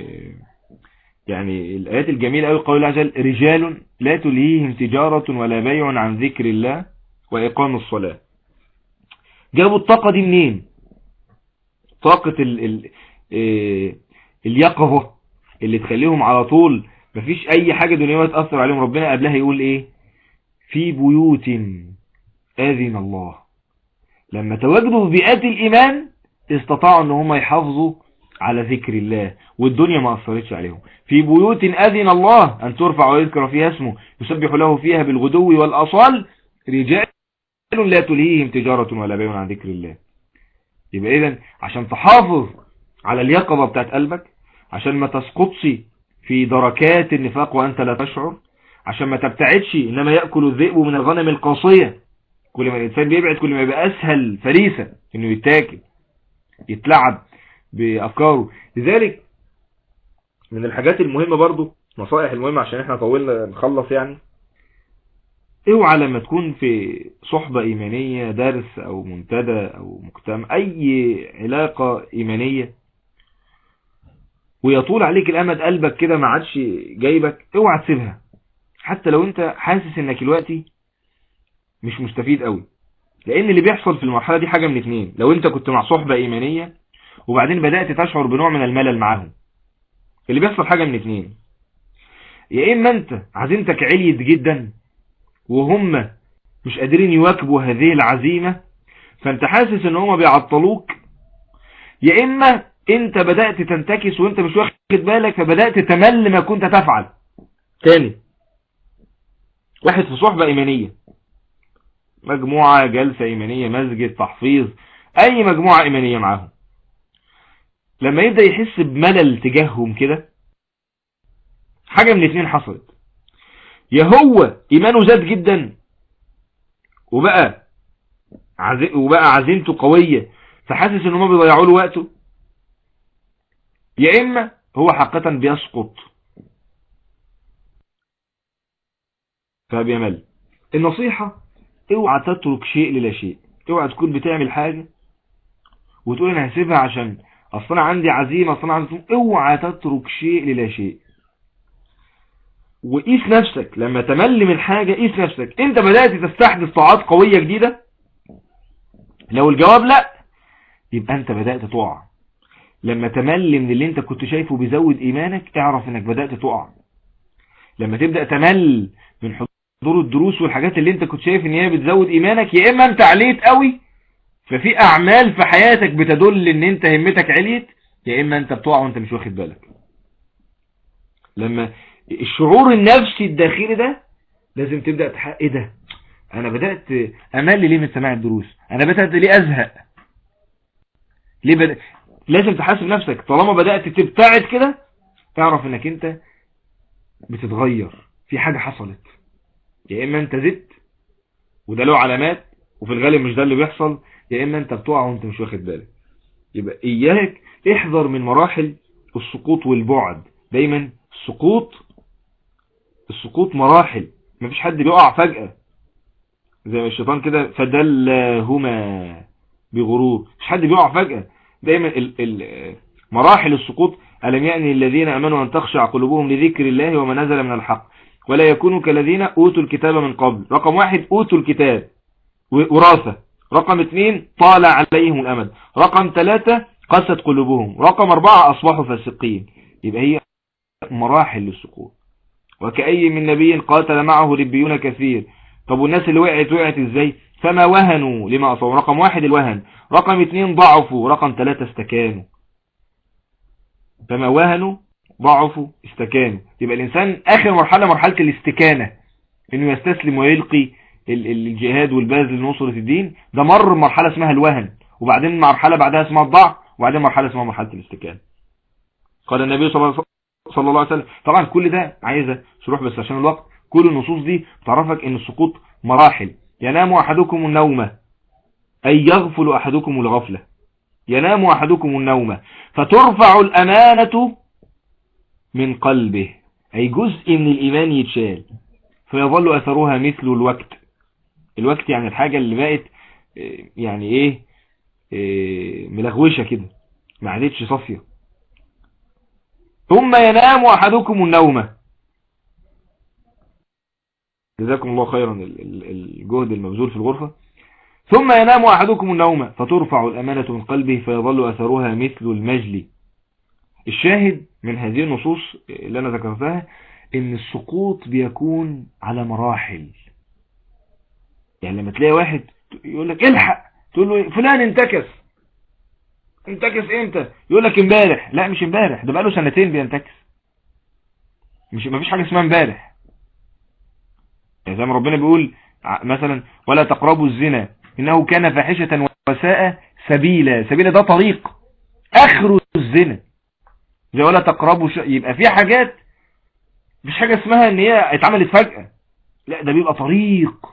يعني الآيات الجميلة قوي قول الله عز وجل رجال لا تلهيهم تجارة ولا بيع عن ذكر الله وإقام الصلاة جابوا الطاقة دي منين طاقة ال ال ال اليقظة اللي تخليهم على طول مفيش اي حاجة دنيوية تأثر عليهم ربنا قبلها يقول ايه في بيوت اذن الله لما تواجدوا في بيئات الايمان استطاعوا ان هم يحافظوا على ذكر الله والدنيا ما أثرتش عليهم في بيوت أذن الله أن ترفع ويذكر فيها اسمه يسبح له فيها بالغدو والأصال رجال لا تلهيهم تجارة ولا بيع عن ذكر الله يبقى إذن عشان تحافظ على اليقظة بتاعت قلبك عشان ما تسقطش في دركات النفاق وأنت لا تشعر عشان ما تبتعدش إنما يأكل الذئب من الغنم القاصية كل ما الإنسان بيبعد كل ما يبقى أسهل فريسة إنه يتاكل يتلعب بأفكاره لذلك من الحاجات المهمة برضو نصائح المهمة عشان احنا طولنا نخلص يعني اوعى لما تكون في صحبة ايمانية درس او منتدى او مجتمع اي علاقة ايمانية ويطول عليك الامد قلبك كده ما عادش جايبك اوعى تسيبها حتى لو انت حاسس انك دلوقتي مش مستفيد قوي لان اللي بيحصل في المرحلة دي حاجة من اتنين لو انت كنت مع صحبة ايمانية وبعدين بدأت تشعر بنوع من الملل معاهم اللي بيحصل حاجة من اتنين يا اما انت عزيمتك عليت جدا وهم مش قادرين يواكبوا هذه العزيمة فانت حاسس ان هم بيعطلوك يا اما انت بدأت تنتكس وانت مش واخد بالك فبدأت تمل ما كنت تفعل تاني واحد في صحبة ايمانية مجموعة جلسة ايمانية مسجد تحفيظ اي مجموعة ايمانية معاهم لما يبدأ يحس بملل تجاههم كده حاجة من الاثنين حصلت يا هو ايمانه زاد جدا وبقى عزي وبقى عزيمته قوية فحاسس ان هم بيضيعوا له وقته يا اما هو حقيقة بيسقط فبيمل النصيحة اوعى تترك شيء للا شيء اوعى تكون بتعمل حاجة وتقول انا هسيبها عشان اصلا عندي عزيمة اصلا عندي اوعى تترك شيء للا شيء وقيس نفسك لما تمل من حاجة قيس نفسك انت بدأت تستحدث طاعات قوية جديدة لو الجواب لا يبقى انت بدأت تقع لما تمل من اللي انت كنت شايفه بيزود ايمانك اعرف انك بدأت تقع لما تبدأ تمل من حضور الدروس والحاجات اللي انت كنت شايف ان هي بتزود ايمانك يا اما انت عليت قوي ففي اعمال في حياتك بتدل ان انت همتك عليت يا اما انت بتقع وانت مش واخد بالك لما الشعور النفسي الداخلي ده لازم تبدأ تحقق ايه ده انا بدأت امل ليه من سماع الدروس انا بدأت ليه ازهق ليه بدأ... لازم تحاسب نفسك طالما بدأت تبتعد كده تعرف انك انت بتتغير في حاجة حصلت يا اما انت زدت وده له علامات وفي الغالب مش ده اللي بيحصل يا اما انت بتقع وانت مش واخد بالك يبقى اياك احذر من مراحل السقوط والبعد دايما السقوط السقوط مراحل مفيش حد بيقع فجأة زي ما الشيطان كده فدلهما بغرور مش حد بيقع فجأة دايما ال ال مراحل السقوط ألم يعني الذين أمنوا أن تخشع قلوبهم لذكر الله وما نزل من الحق ولا يكونوا كالذين أوتوا الكتاب من قبل رقم واحد أوتوا الكتاب وراثة رقم اثنين طال عليهم الأمد رقم ثلاثة قست قلوبهم رقم أربعة أصبحوا فاسقين يبقى هي مراحل للسقوط وكأي من نبي قاتل معه ربيون كثير طب والناس اللي وقعت وقعت ازاي فما وهنوا لما أصابوا رقم واحد الوهن رقم اثنين ضعفوا رقم ثلاثة استكانوا فما وهنوا ضعفوا استكانوا يبقى الإنسان آخر مرحلة مرحلة الاستكانة انه يستسلم ويلقي الجهاد والبذل لنصرة الدين ده مر مرحلة اسمها الوهن وبعدين مرحلة بعدها اسمها الضعف وبعدين مرحلة اسمها مرحلة الاستكانة قال النبي صلى الله عليه وسلم طبعا كل ده عايزة شروح بس عشان الوقت كل النصوص دي تعرفك ان السقوط مراحل ينام أحدكم النوم أي يغفل أحدكم الغفلة ينام أحدكم النوم فترفع الأمانة من قلبه أي جزء من الإيمان يتشال فيظل أثرها مثل الوقت الوقت يعني الحاجة اللي بقت يعني ايه, إيه ملغوشة كده ما عادتش صافية ثم ينام أحدكم النوم جزاكم الله خيرا الجهد المبذول في الغرفة ثم ينام أحدكم النوم فترفع الأمانة من قلبه فيظل أثرها مثل المجلي الشاهد من هذه النصوص اللي أنا ذكرتها ان السقوط بيكون على مراحل يعني لما تلاقي واحد يقول لك الحق تقول له فلان انتكس انتكس امتى يقول لك امبارح لا مش امبارح ده بقاله سنتين بينتكس مش مفيش حاجه اسمها امبارح يعني زي ما ربنا بيقول مثلا ولا تقربوا الزنا انه كان فاحشه وساء سبيلا سبيلا ده طريق اخر الزنا زي ولا تقربوا ش... يبقى في حاجات مش حاجه اسمها ان هي اتعملت فجاه لا ده بيبقى طريق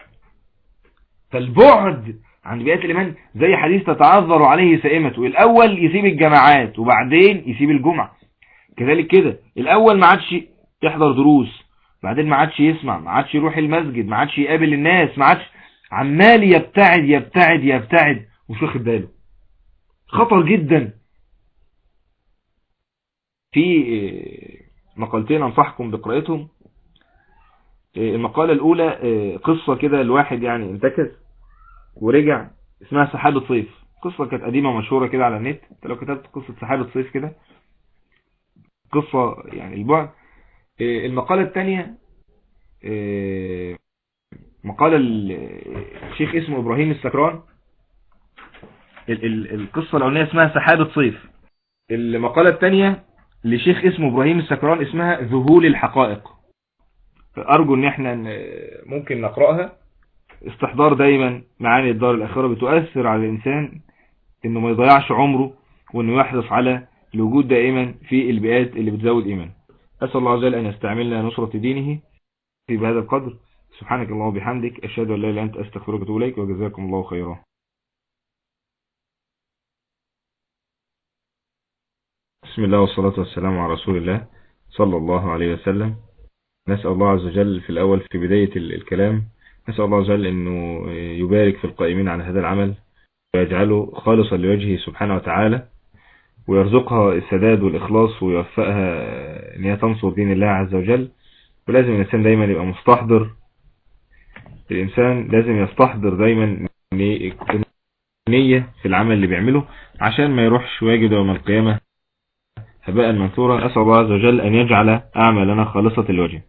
فالبعد عن بيئة الإيمان زي حديث تتعذر عليه سائمته الأول يسيب الجماعات وبعدين يسيب الجمعة كذلك كده الأول ما عادش يحضر دروس بعدين ما عادش يسمع ما عادش يروح المسجد ما عادش يقابل الناس ما عادش عمال يبتعد يبتعد يبتعد ومش واخد باله خطر جدا في مقالتين انصحكم بقراءتهم المقالة الأولى قصة كده الواحد يعني انتكس ورجع اسمها سحابة صيف قصة كانت قديمة مشهورة كده على النت انت لو كتبت قصة سحابة صيف كده قصة يعني البعد المقالة الثانية مقالة الشيخ اسمه إبراهيم السكران القصة الأولانية اسمها سحابة صيف المقالة الثانية لشيخ اسمه إبراهيم السكران اسمها ذهول الحقائق أرجو ان احنا ممكن نقرأها استحضار دايما معاني الدار الأخيرة بتؤثر على الإنسان انه ما يضيعش عمره وانه يحرص على الوجود دائما في البيئات اللي بتزود إيمان أسأل الله عز وجل أن يستعملنا نصرة دينه في بهذا القدر سبحانك اللهم وبحمدك أشهد أن لا إله إلا أنت أستغفرك وأتوب إليك وجزاكم الله خيرا بسم الله والصلاة والسلام على رسول الله صلى الله عليه وسلم نسأل الله عز وجل في الأول في بداية الكلام نسأل الله عز وجل أنه يبارك في القائمين على هذا العمل ويجعله خالصا لوجهه سبحانه وتعالى ويرزقها السداد والإخلاص ويوفقها أن هي تنصر دين الله عز وجل ولازم الإنسان دايما يبقى مستحضر الإنسان لازم يستحضر دايما نية في العمل اللي بيعمله عشان ما يروحش واجد يوم القيامة هباء منثورا أسأل الله عز وجل أن يجعل أعمالنا خالصة الوجه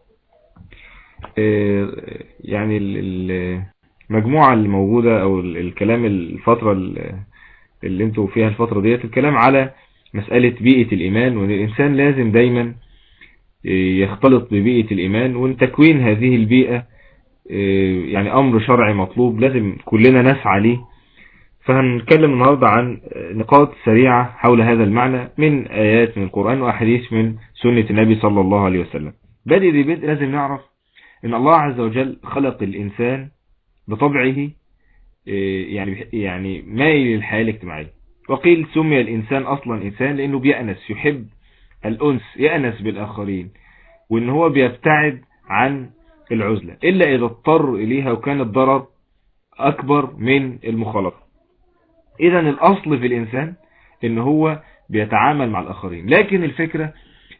يعني المجموعة الموجودة أو الكلام الفترة اللي انتوا فيها الفترة ديت الكلام على مسألة بيئة الإيمان وأن الإنسان لازم دايما يختلط ببيئة الإيمان وأن تكوين هذه البيئة يعني أمر شرعي مطلوب لازم كلنا نسعى ليه فهنتكلم النهاردة عن نقاط سريعة حول هذا المعنى من آيات من القرآن وأحاديث من سنة النبي صلى الله عليه وسلم بدء ذي بدء لازم نعرف أن الله عز وجل خلق الإنسان بطبعه يعني يعني مايل للحياة الاجتماعية وقيل سمي الإنسان أصلا إنسان لأنه بيأنس يحب الأنس يأنس بالآخرين وأن هو بيبتعد عن العزلة إلا إذا اضطر إليها وكان الضرر أكبر من المخالطة إذا الأصل في الإنسان إن هو بيتعامل مع الآخرين لكن الفكرة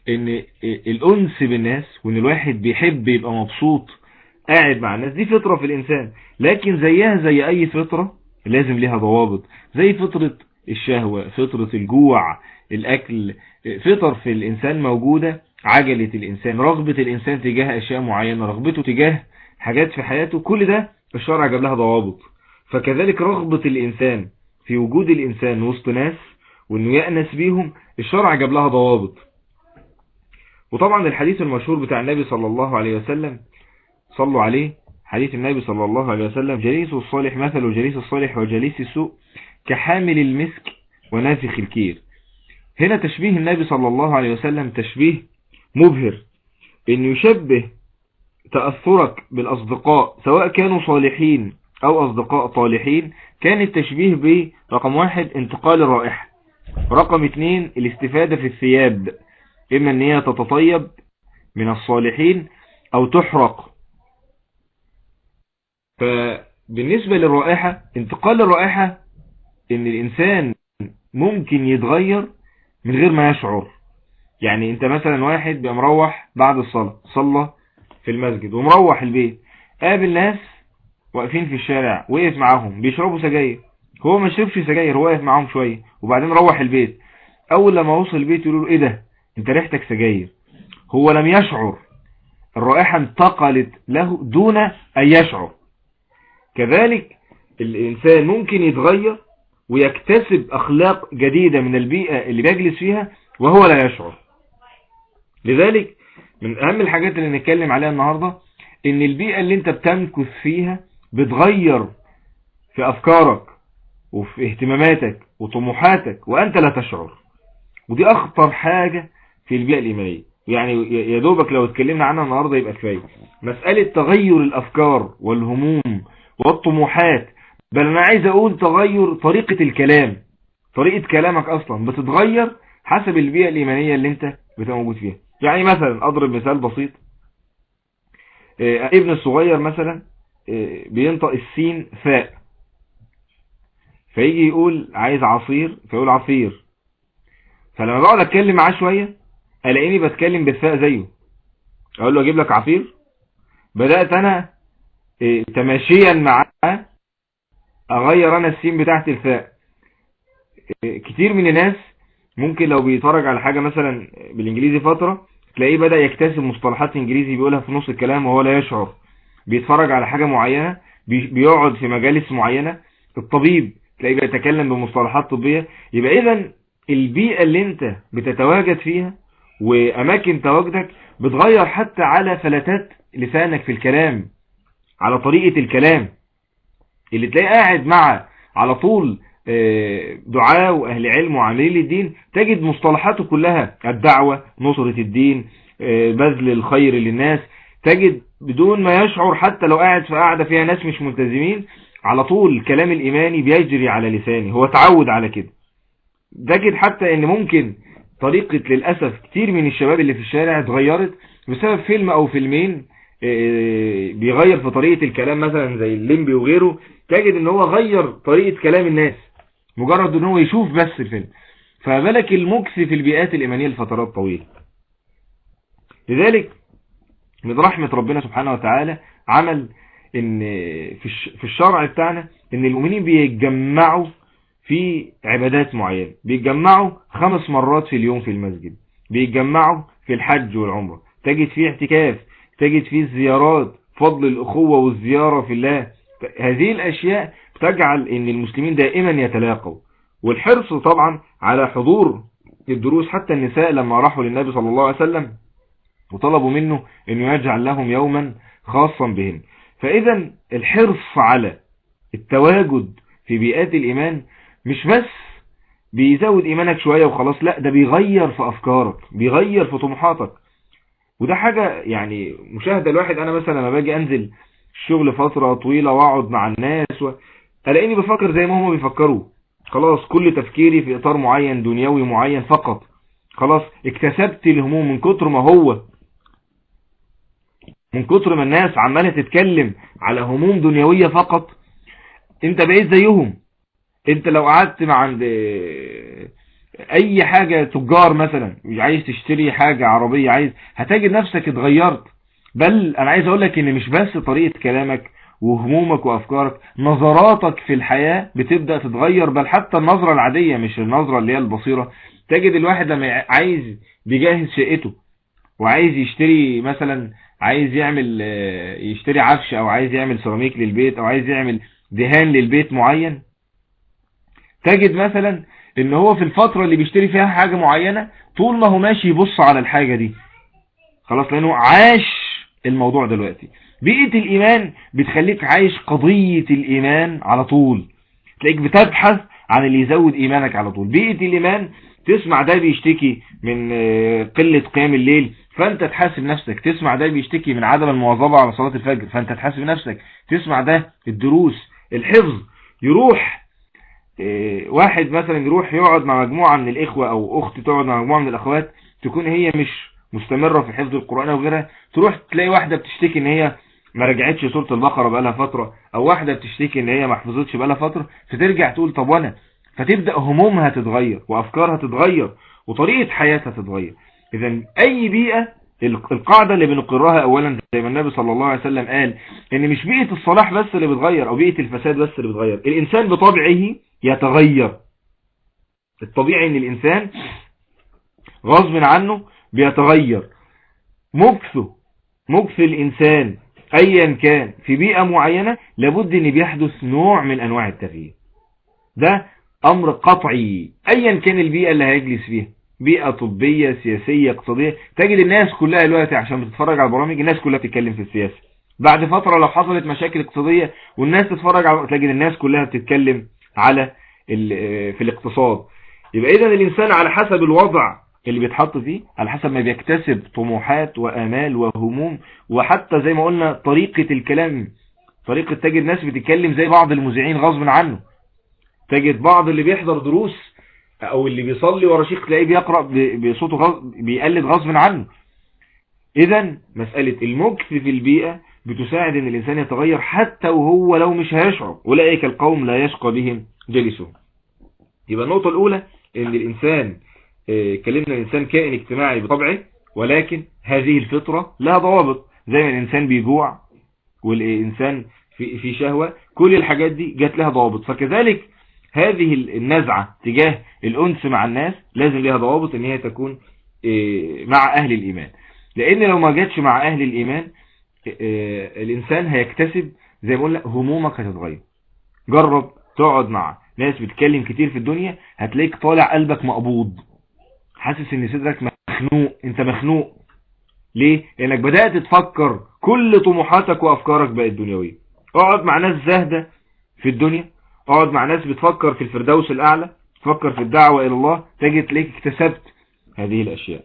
ان الانس بالناس وان الواحد بيحب يبقى مبسوط قاعد مع الناس دي فطرة في الانسان لكن زيها زي اي فطرة لازم ليها ضوابط زي فطرة الشهوة فطرة الجوع الاكل فطر في الانسان موجودة عجلة الانسان رغبة الانسان تجاه اشياء معينة رغبته تجاه حاجات في حياته كل ده الشرع جاب لها ضوابط فكذلك رغبة الانسان في وجود الانسان وسط ناس وانه يأنس بيهم الشرع جاب لها ضوابط وطبعا الحديث المشهور بتاع النبي صلى الله عليه وسلم صلوا عليه حديث النبي صلى الله عليه وسلم جليس الصالح مثل جليس الصالح وجليس السوء كحامل المسك ونافخ الكير هنا تشبيه النبي صلى الله عليه وسلم تشبيه مبهر ان يشبه تأثرك بالأصدقاء سواء كانوا صالحين أو أصدقاء طالحين كان التشبيه برقم واحد انتقال الرائحة رقم اتنين الاستفادة في الثياب إما أن هي تتطيب من الصالحين أو تحرق فبالنسبة للرائحة انتقال الرائحة ان الانسان ممكن يتغير من غير ما يشعر يعني انت مثلا واحد بيبقى مروح بعد الصلاة صلى في المسجد ومروح البيت قابل ناس واقفين في الشارع وقف معاهم بيشربوا سجاير هو ما شربش سجاير هو واقف معاهم شوية وبعدين روح البيت اول لما وصل البيت يقولوا له ايه ده انت ريحتك سجاير هو لم يشعر الرائحة انتقلت له دون ان يشعر كذلك الانسان ممكن يتغير ويكتسب اخلاق جديدة من البيئة اللي بيجلس فيها وهو لا يشعر لذلك من اهم الحاجات اللي نتكلم عليها النهاردة ان البيئة اللي انت بتمكث فيها بتغير في افكارك وفي اهتماماتك وطموحاتك وانت لا تشعر ودي اخطر حاجة في البيئة الايمانية يعني يا دوبك لو اتكلمنا عنها النهاردة يبقى كفاية مسألة تغير الافكار والهموم والطموحات بل انا عايز اقول تغير طريقة الكلام طريقة كلامك اصلا بتتغير حسب البيئة الايمانية اللي انت بتبقى موجود فيها يعني مثلا اضرب مثال بسيط ابن الصغير مثلا بينطق السين فاء فيجي يقول عايز عصير فيقول عصير فلما بقعد اتكلم معاه شوية الاقيني بتكلم بالفاء زيه اقول له اجيب لك عصير بدأت انا تماشيا معاه اغير انا السين بتاعت الفاء كتير من الناس ممكن لو بيتفرج على حاجة مثلا بالانجليزي فترة تلاقيه بدأ يكتسب مصطلحات انجليزي بيقولها في نص الكلام وهو لا يشعر بيتفرج على حاجة معينة بيقعد في مجالس معينة الطبيب تلاقيه بيتكلم بمصطلحات طبية يبقى اذا البيئة اللي انت بتتواجد فيها واماكن تواجدك بتغير حتى على فلتات لسانك في الكلام على طريقة الكلام اللي تلاقيه قاعد مع على طول دعاء واهل علم وعاملين للدين تجد مصطلحاته كلها الدعوة نصرة الدين بذل الخير للناس تجد بدون ما يشعر حتى لو قاعد في قاعدة فيها ناس مش ملتزمين على طول الكلام الإيماني بيجري على لسانه هو تعود على كده تجد حتى ان ممكن طريقة للأسف كتير من الشباب اللي في الشارع اتغيرت بسبب فيلم او فيلمين بيغير في طريقة الكلام مثلا زي الليمبي وغيره تجد ان هو غير طريقة كلام الناس مجرد ان هو يشوف بس الفيلم فبالك المكس في البيئات الإيمانية لفترات طويلة لذلك من رحمة ربنا سبحانه وتعالى عمل ان في الشرع بتاعنا ان المؤمنين بيتجمعوا في عبادات معينة بيتجمعوا خمس مرات في اليوم في المسجد بيتجمعوا في الحج والعمرة تجد فيه اعتكاف تجد فيه الزيارات فضل الأخوة والزيارة في الله هذه الأشياء تجعل ان المسلمين دائما يتلاقوا والحرص طبعا على حضور الدروس حتى النساء لما راحوا للنبي صلى الله عليه وسلم وطلبوا منه انه يجعل لهم يوما خاصا بهم فاذا الحرص على التواجد في بيئات الايمان مش بس بيزود ايمانك شوية وخلاص لا ده بيغير في افكارك بيغير في طموحاتك وده حاجة يعني مشاهدة الواحد انا مثلا لما باجي انزل الشغل فترة طويلة واقعد مع الناس و... الاقيني بفكر زي ما هم بيفكروا خلاص كل تفكيري في اطار معين دنيوي معين فقط خلاص اكتسبت الهموم من كتر ما هو من كتر ما الناس عمالة تتكلم على هموم دنيوية فقط انت بقيت زيهم انت لو قعدت مع عند اي حاجة تجار مثلا عايز تشتري حاجة عربية عايز هتجد نفسك اتغيرت بل انا عايز اقول لك ان مش بس طريقة كلامك وهمومك وافكارك نظراتك في الحياة بتبدأ تتغير بل حتى النظرة العادية مش النظرة اللي هي البصيرة تجد الواحد لما عايز بيجهز شقته وعايز يشتري مثلا عايز يعمل يشتري عفش او عايز يعمل سيراميك للبيت او عايز يعمل دهان للبيت معين تجد مثلا ان هو في الفترة اللي بيشتري فيها حاجة معينة طول ما هو ماشي يبص على الحاجة دي خلاص لانه عاش الموضوع دلوقتي بيئة الايمان بتخليك عايش قضية الايمان على طول تلاقيك بتبحث عن اللي يزود ايمانك على طول بيئة الايمان تسمع ده بيشتكي من قلة قيام الليل فانت تحاسب نفسك تسمع ده بيشتكي من عدم المواظبة على صلاة الفجر فانت تحاسب نفسك تسمع ده الدروس الحفظ يروح واحد مثلا يروح يقعد مع مجموعة من الاخوة او اخت تقعد مع مجموعة من الاخوات تكون هي مش مستمرة في حفظ القرآن او غيرها تروح تلاقي واحدة بتشتكي ان هي ما رجعتش سورة البقرة بقالها فترة او واحدة بتشتكي ان هي ما حفظتش بقالها فترة فترجع تقول طب وانا فتبدأ همومها تتغير وافكارها تتغير وطريقة حياتها تتغير اذا اي بيئة القاعدة اللي بنقرها اولا زي ما النبي صلى الله عليه وسلم قال ان مش بيئة الصلاح بس اللي بتغير او بيئة الفساد بس اللي بتغير الانسان بطبعه يتغير الطبيعي ان الانسان غصب عنه بيتغير مكثه مكث الانسان ايا كان في بيئة معينة لابد ان بيحدث نوع من انواع التغيير ده امر قطعي ايا كان البيئة اللي هيجلس فيها بيئة طبية سياسية اقتصادية تجد الناس كلها دلوقتي عشان بتتفرج على البرامج الناس كلها بتتكلم في السياسة بعد فترة لو حصلت مشاكل اقتصادية والناس تتفرج على تجد الناس كلها بتتكلم على في الاقتصاد يبقى اذا الانسان على حسب الوضع اللي بيتحط فيه على حسب ما بيكتسب طموحات وامال وهموم وحتى زي ما قلنا طريقة الكلام طريقة تجد ناس بتتكلم زي بعض المذيعين غصب عنه تجد بعض اللي بيحضر دروس او اللي بيصلي ورا شيخ تلاقيه بيقرأ بصوته غص... بيقلد غصب عنه اذا مسألة المكث في البيئة بتساعد ان الانسان يتغير حتى وهو لو مش هيشعر اولئك القوم لا يشقى بهم جلسهم يبقى النقطة الاولى ان الانسان كلمنا الانسان كائن اجتماعي بطبعه ولكن هذه الفطرة لها ضوابط زي ما الانسان بيجوع والانسان في, في شهوة كل الحاجات دي جات لها ضوابط فكذلك هذه النزعة تجاه الأنس مع الناس لازم لها ضوابط ان هي تكون مع أهل الإيمان لأن لو ما جاتش مع أهل الإيمان الإنسان هيكتسب زي ما قلنا همومك هتتغير جرب تقعد مع ناس بتتكلم كتير في الدنيا هتلاقيك طالع قلبك مقبوض حاسس ان صدرك مخنوق انت مخنوق ليه لانك بدأت تفكر كل طموحاتك وافكارك بقت دنيوية اقعد مع ناس زاهدة في الدنيا اقعد مع ناس بتفكر في الفردوس الاعلى تفكر في الدعوة الى الله تجد تلاقيك اكتسبت هذه الاشياء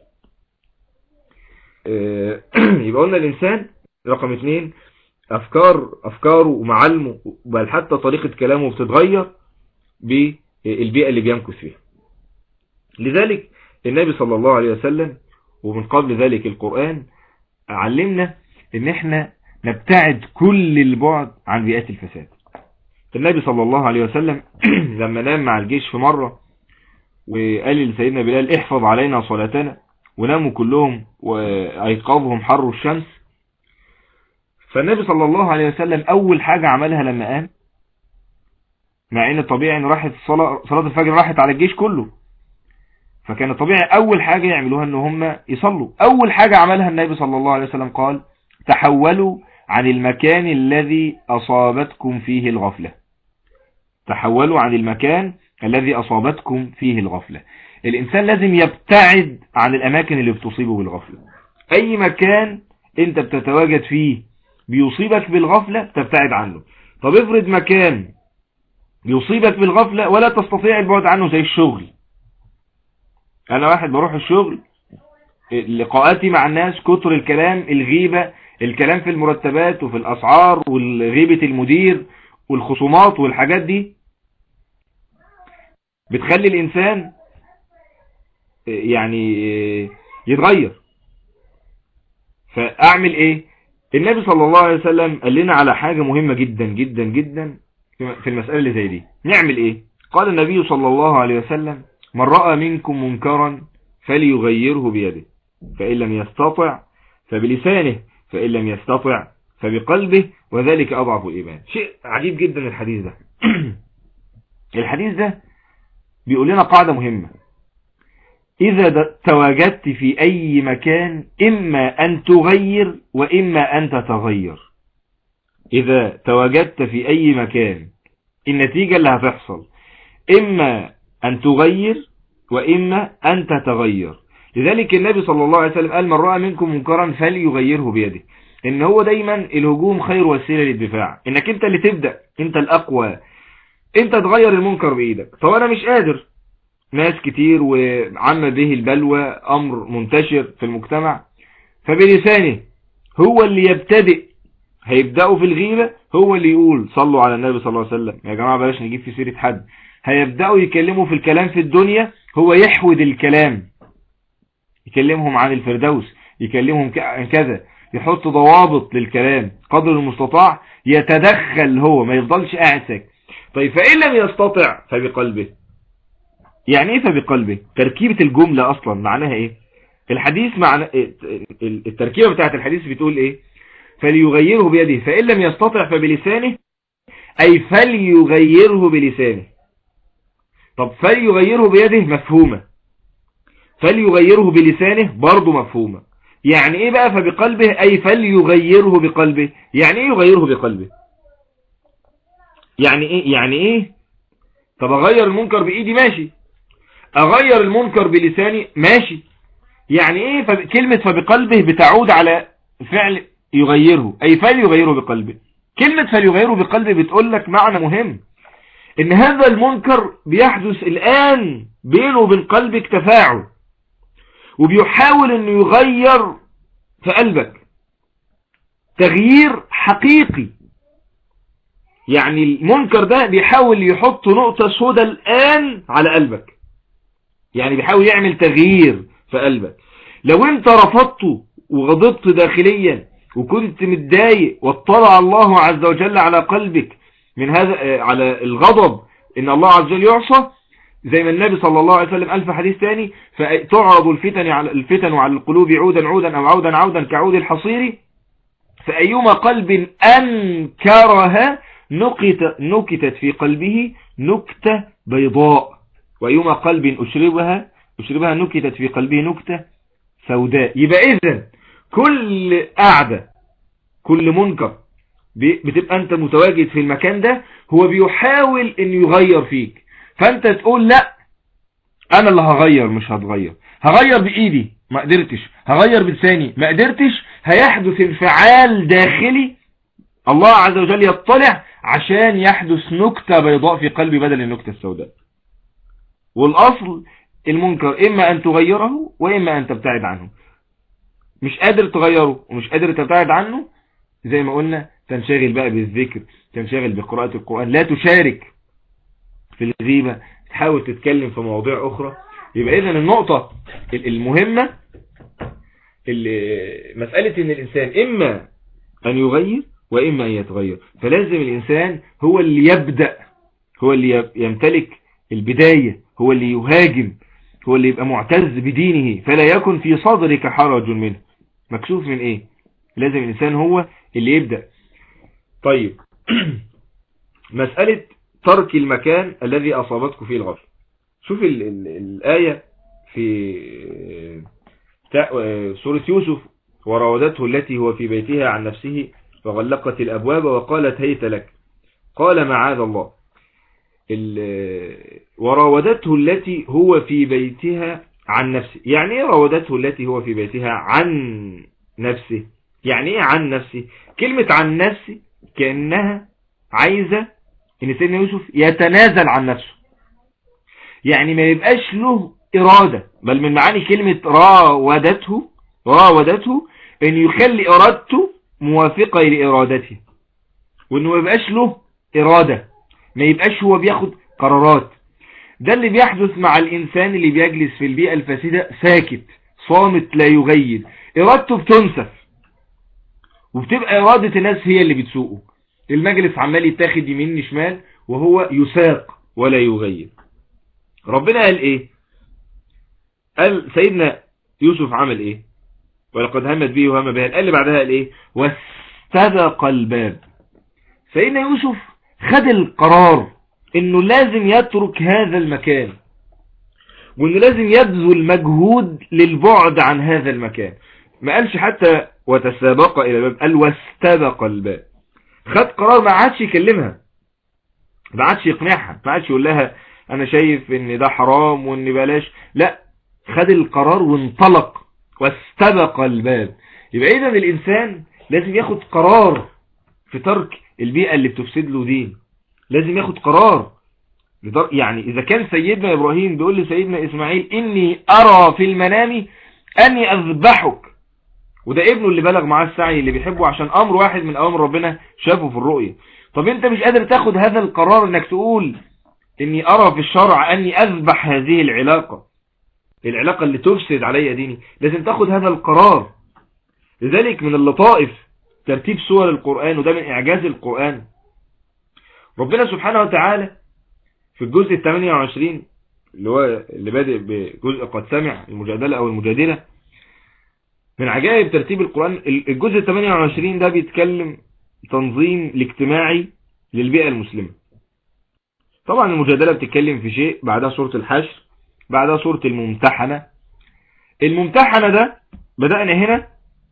يبقى قلنا الانسان رقم اثنين افكار افكاره ومعالمه بل حتى طريقة كلامه بتتغير بالبيئة اللي بيمكث فيها لذلك النبي صلى الله عليه وسلم ومن قبل ذلك القرآن علمنا ان احنا نبتعد كل البعد عن بيئات الفساد النبي صلى الله عليه وسلم لما نام مع الجيش في مرة وقال لسيدنا بلال احفظ علينا صلاتنا وناموا كلهم وايقظهم حر الشمس فالنبي صلى الله عليه وسلم اول حاجة عملها لما قام مع ان الطبيعي ان راحت الصلاة صلاة الفجر راحت على الجيش كله فكان الطبيعي اول حاجة يعملوها ان هم يصلوا اول حاجة عملها النبي صلى الله عليه وسلم قال تحولوا عن المكان الذي اصابتكم فيه الغفلة تحولوا عن المكان الذي اصابتكم فيه الغفلة الانسان لازم يبتعد عن الاماكن اللي بتصيبه بالغفلة اي مكان انت بتتواجد فيه بيصيبك بالغفلة تبتعد عنه طب افرض مكان يصيبك بالغفلة ولا تستطيع البعد عنه زي الشغل انا واحد بروح الشغل لقاءاتي مع الناس كتر الكلام الغيبة الكلام في المرتبات وفي الاسعار والغيبة المدير والخصومات والحاجات دي بتخلي الانسان يعني يتغير فاعمل ايه النبي صلى الله عليه وسلم قال لنا على حاجة مهمة جدا جدا جدا في المسألة اللي زي دي نعمل ايه قال النبي صلى الله عليه وسلم من رأى منكم منكرا فليغيره بيده فإن لم يستطع فبلسانه فإن لم يستطع فبقلبه وذلك أضعف الإيمان شيء عجيب جدا الحديث ده الحديث ده بيقول لنا قاعدة مهمة إذا تواجدت في أي مكان إما أن تغير وإما أن تتغير إذا تواجدت في أي مكان النتيجة اللي هتحصل إما أن تغير وإما أن تتغير لذلك النبي صلى الله عليه وسلم قال من رأى منكم منكرا فليغيره بيده ان هو دايما الهجوم خير وسيلة للدفاع انك انت اللي تبدأ انت الاقوى انت تغير المنكر بايدك طب انا مش قادر ناس كتير وعم به البلوى امر منتشر في المجتمع فبلسانه هو اللي يبتدئ هيبدأوا في الغيبة هو اللي يقول صلوا على النبي صلى الله عليه وسلم يا جماعة بلاش نجيب في سيرة حد هيبدأوا يكلموا في الكلام في الدنيا هو يحود الكلام يكلمهم عن الفردوس يكلمهم عن كذا يحط ضوابط للكلام قدر المستطاع يتدخل هو ما يفضلش قاعد ساكت طيب فإن لم يستطع فبقلبه يعني ايه فبقلبه تركيبة الجملة اصلا معناها ايه الحديث معنى التركيبة بتاعت الحديث بتقول ايه فليغيره بيده فإن لم يستطع فبلسانه أي فليغيره بلسانه طب فليغيره بيده مفهومة فليغيره بلسانه برضه مفهومة يعني ايه بقى فبقلبه اي فليغيره بقلبه يعني ايه يغيره بقلبه يعني ايه يعني ايه طب اغير المنكر بايدي ماشي اغير المنكر بلساني ماشي يعني ايه فب... كلمة فبقلبه بتعود على فعل يغيره اي فليغيره بقلبه كلمة فليغيره بقلبه بتقول لك معنى مهم ان هذا المنكر بيحدث الان بينه وبين قلبك تفاعل وبيحاول انه يغير في قلبك تغيير حقيقي يعني المنكر ده بيحاول يحط نقطة سوداء الآن على قلبك يعني بيحاول يعمل تغيير في قلبك لو انت رفضته وغضبت داخليا وكنت متضايق واطلع الله عز وجل على قلبك من هذا على الغضب ان الله عز وجل يعصى زي ما النبي صلى الله عليه وسلم قال في حديث ثاني فتعرض الفتن على الفتن وعلى القلوب عودا عودا او عودا عودا كعود الحصير فأيما قلب أنكرها نكت نكتت في قلبه نكتة بيضاء وأيما قلب أشربها أشربها نكتت في قلبه نكتة سوداء يبقى إذن كل قعدة كل منكر بتبقى أنت متواجد في المكان ده هو بيحاول أن يغير فيك فانت تقول لا انا اللي هغير مش هتغير هغير بايدي ما قدرتش هغير بلساني ما قدرتش هيحدث انفعال داخلي الله عز وجل يطلع عشان يحدث نكتة بيضاء في قلبي بدل النكتة السوداء والاصل المنكر اما ان تغيره واما ان تبتعد عنه مش قادر تغيره ومش قادر تبتعد عنه زي ما قلنا تنشغل بقى بالذكر تنشغل بقراءة القرآن لا تشارك في الغيبة تحاول تتكلم في مواضيع أخرى يبقى إذن النقطة المهمة مسألة إن الإنسان إما أن يغير وإما أن يتغير فلازم الإنسان هو اللي يبدأ هو اللي يمتلك البداية هو اللي يهاجم هو اللي يبقى معتز بدينه فلا يكن في صدرك حرج منه مكشوف من إيه لازم الإنسان هو اللي يبدأ طيب مسألة ترك المكان الذي أصابتك فيه الغفل شوف ال ال الآية في سورة يوسف وراودته التي هو في بيتها عن نفسه وغلقت الأبواب وقالت هيت لك قال معاذ الله وراودته التي هو في بيتها عن نفسه يعني ايه راودته التي هو في بيتها عن نفسه يعني ايه عن نفسه كلمة عن نفسه كأنها عايزة ان سيدنا يوسف يتنازل عن نفسه يعني ما يبقاش له إرادة بل من معاني كلمة راودته راودته ان يخلي إرادته موافقة لإرادته وانه ما يبقاش له إرادة ما يبقاش هو بياخد قرارات ده اللي بيحدث مع الإنسان اللي بيجلس في البيئة الفاسدة ساكت صامت لا يغير إرادته بتنسف وبتبقى إرادة الناس هي اللي بتسوقه المجلس عمال يتاخد يمين شمال وهو يساق ولا يغير ربنا قال ايه قال سيدنا يوسف عمل ايه ولقد همت به وهم بها قال اللي بعدها قال ايه واستبق الباب سيدنا يوسف خد القرار انه لازم يترك هذا المكان وانه لازم يبذل مجهود للبعد عن هذا المكان ما قالش حتى وتسابق الى الباب قال واستبق الباب خد قرار ما عادش يكلمها ما عادش يقنعها ما عادش يقول لها انا شايف ان ده حرام وان بلاش لا خد القرار وانطلق واستبق الباب يبقى اذا الانسان لازم ياخد قرار في ترك البيئة اللي بتفسد له دين لازم ياخد قرار يعني اذا كان سيدنا ابراهيم بيقول لسيدنا اسماعيل اني ارى في المنام اني اذبحك وده ابنه اللي بلغ معاه السعي اللي بيحبه عشان امر واحد من اوامر ربنا شافه في الرؤية طب انت مش قادر تاخد هذا القرار انك تقول اني ارى في الشرع اني اذبح هذه العلاقة العلاقة اللي تفسد علي ديني لازم تاخد هذا القرار لذلك من اللطائف ترتيب سور القرآن وده من اعجاز القرآن ربنا سبحانه وتعالى في الجزء ال 28 اللي هو اللي بادئ بجزء قد سمع المجادلة او المجادلة من عجائب ترتيب القرآن الجزء ال 28 ده بيتكلم تنظيم الاجتماعي للبيئة المسلمة طبعا المجادلة بتتكلم في شيء بعدها سورة الحشر بعدها سورة الممتحنة الممتحنة ده بدأنا هنا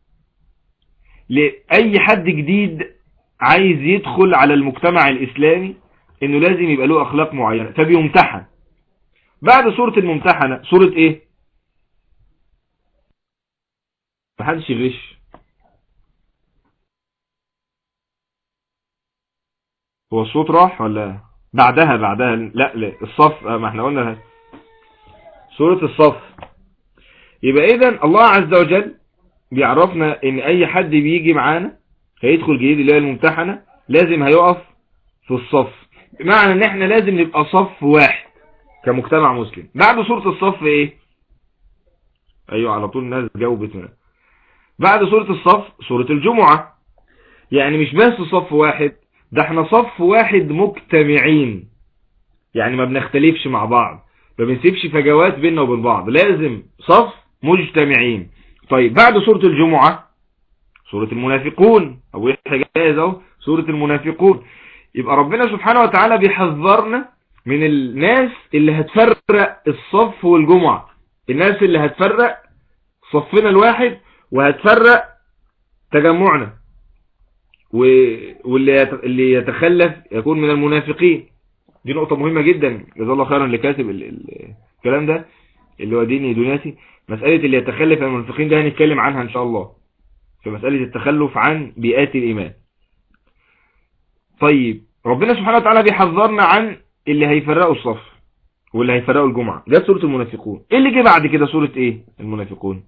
لأي حد جديد عايز يدخل على المجتمع الإسلامي انه لازم يبقى له اخلاق معينة فبيمتحن بعد سورة الممتحنة سورة ايه محدش يغش هو الصوت راح ولا بعدها بعدها لا لا الصف ما احنا قلنا سورة الصف يبقى اذا الله عز وجل بيعرفنا ان اي حد بيجي معانا هيدخل جديد اللي هي الممتحنة لازم هيقف في الصف بمعنى ان احنا لازم نبقى صف واحد كمجتمع مسلم بعد سورة الصف ايه ايوه على طول الناس جاوبت هنا بعد سورة الصف سورة الجمعة يعني مش بس صف واحد ده احنا صف واحد مجتمعين يعني ما بنختلفش مع بعض ما بنسيبش فجوات بيننا وبين بعض لازم صف مجتمعين طيب بعد سورة الجمعة سورة المنافقون او ايه جايز اهو سورة المنافقون يبقى ربنا سبحانه وتعالى بيحذرنا من الناس اللي هتفرق الصف والجمعة الناس اللي هتفرق صفنا الواحد وهتفرق تجمعنا واللي اللي يتخلف يكون من المنافقين دي نقطة مهمة جدا جزا الله خيرا اللي كاتب الكلام ده اللي هو ديني دنياتي مسألة اللي يتخلف المنافقين ده هنتكلم عنها ان شاء الله في مسألة التخلف عن بيئات الإيمان طيب ربنا سبحانه وتعالى بيحذرنا عن اللي هيفرقوا الصف واللي هيفرقوا الجمعة جت سورة المنافقون ايه اللي جه بعد كده سورة ايه المنافقون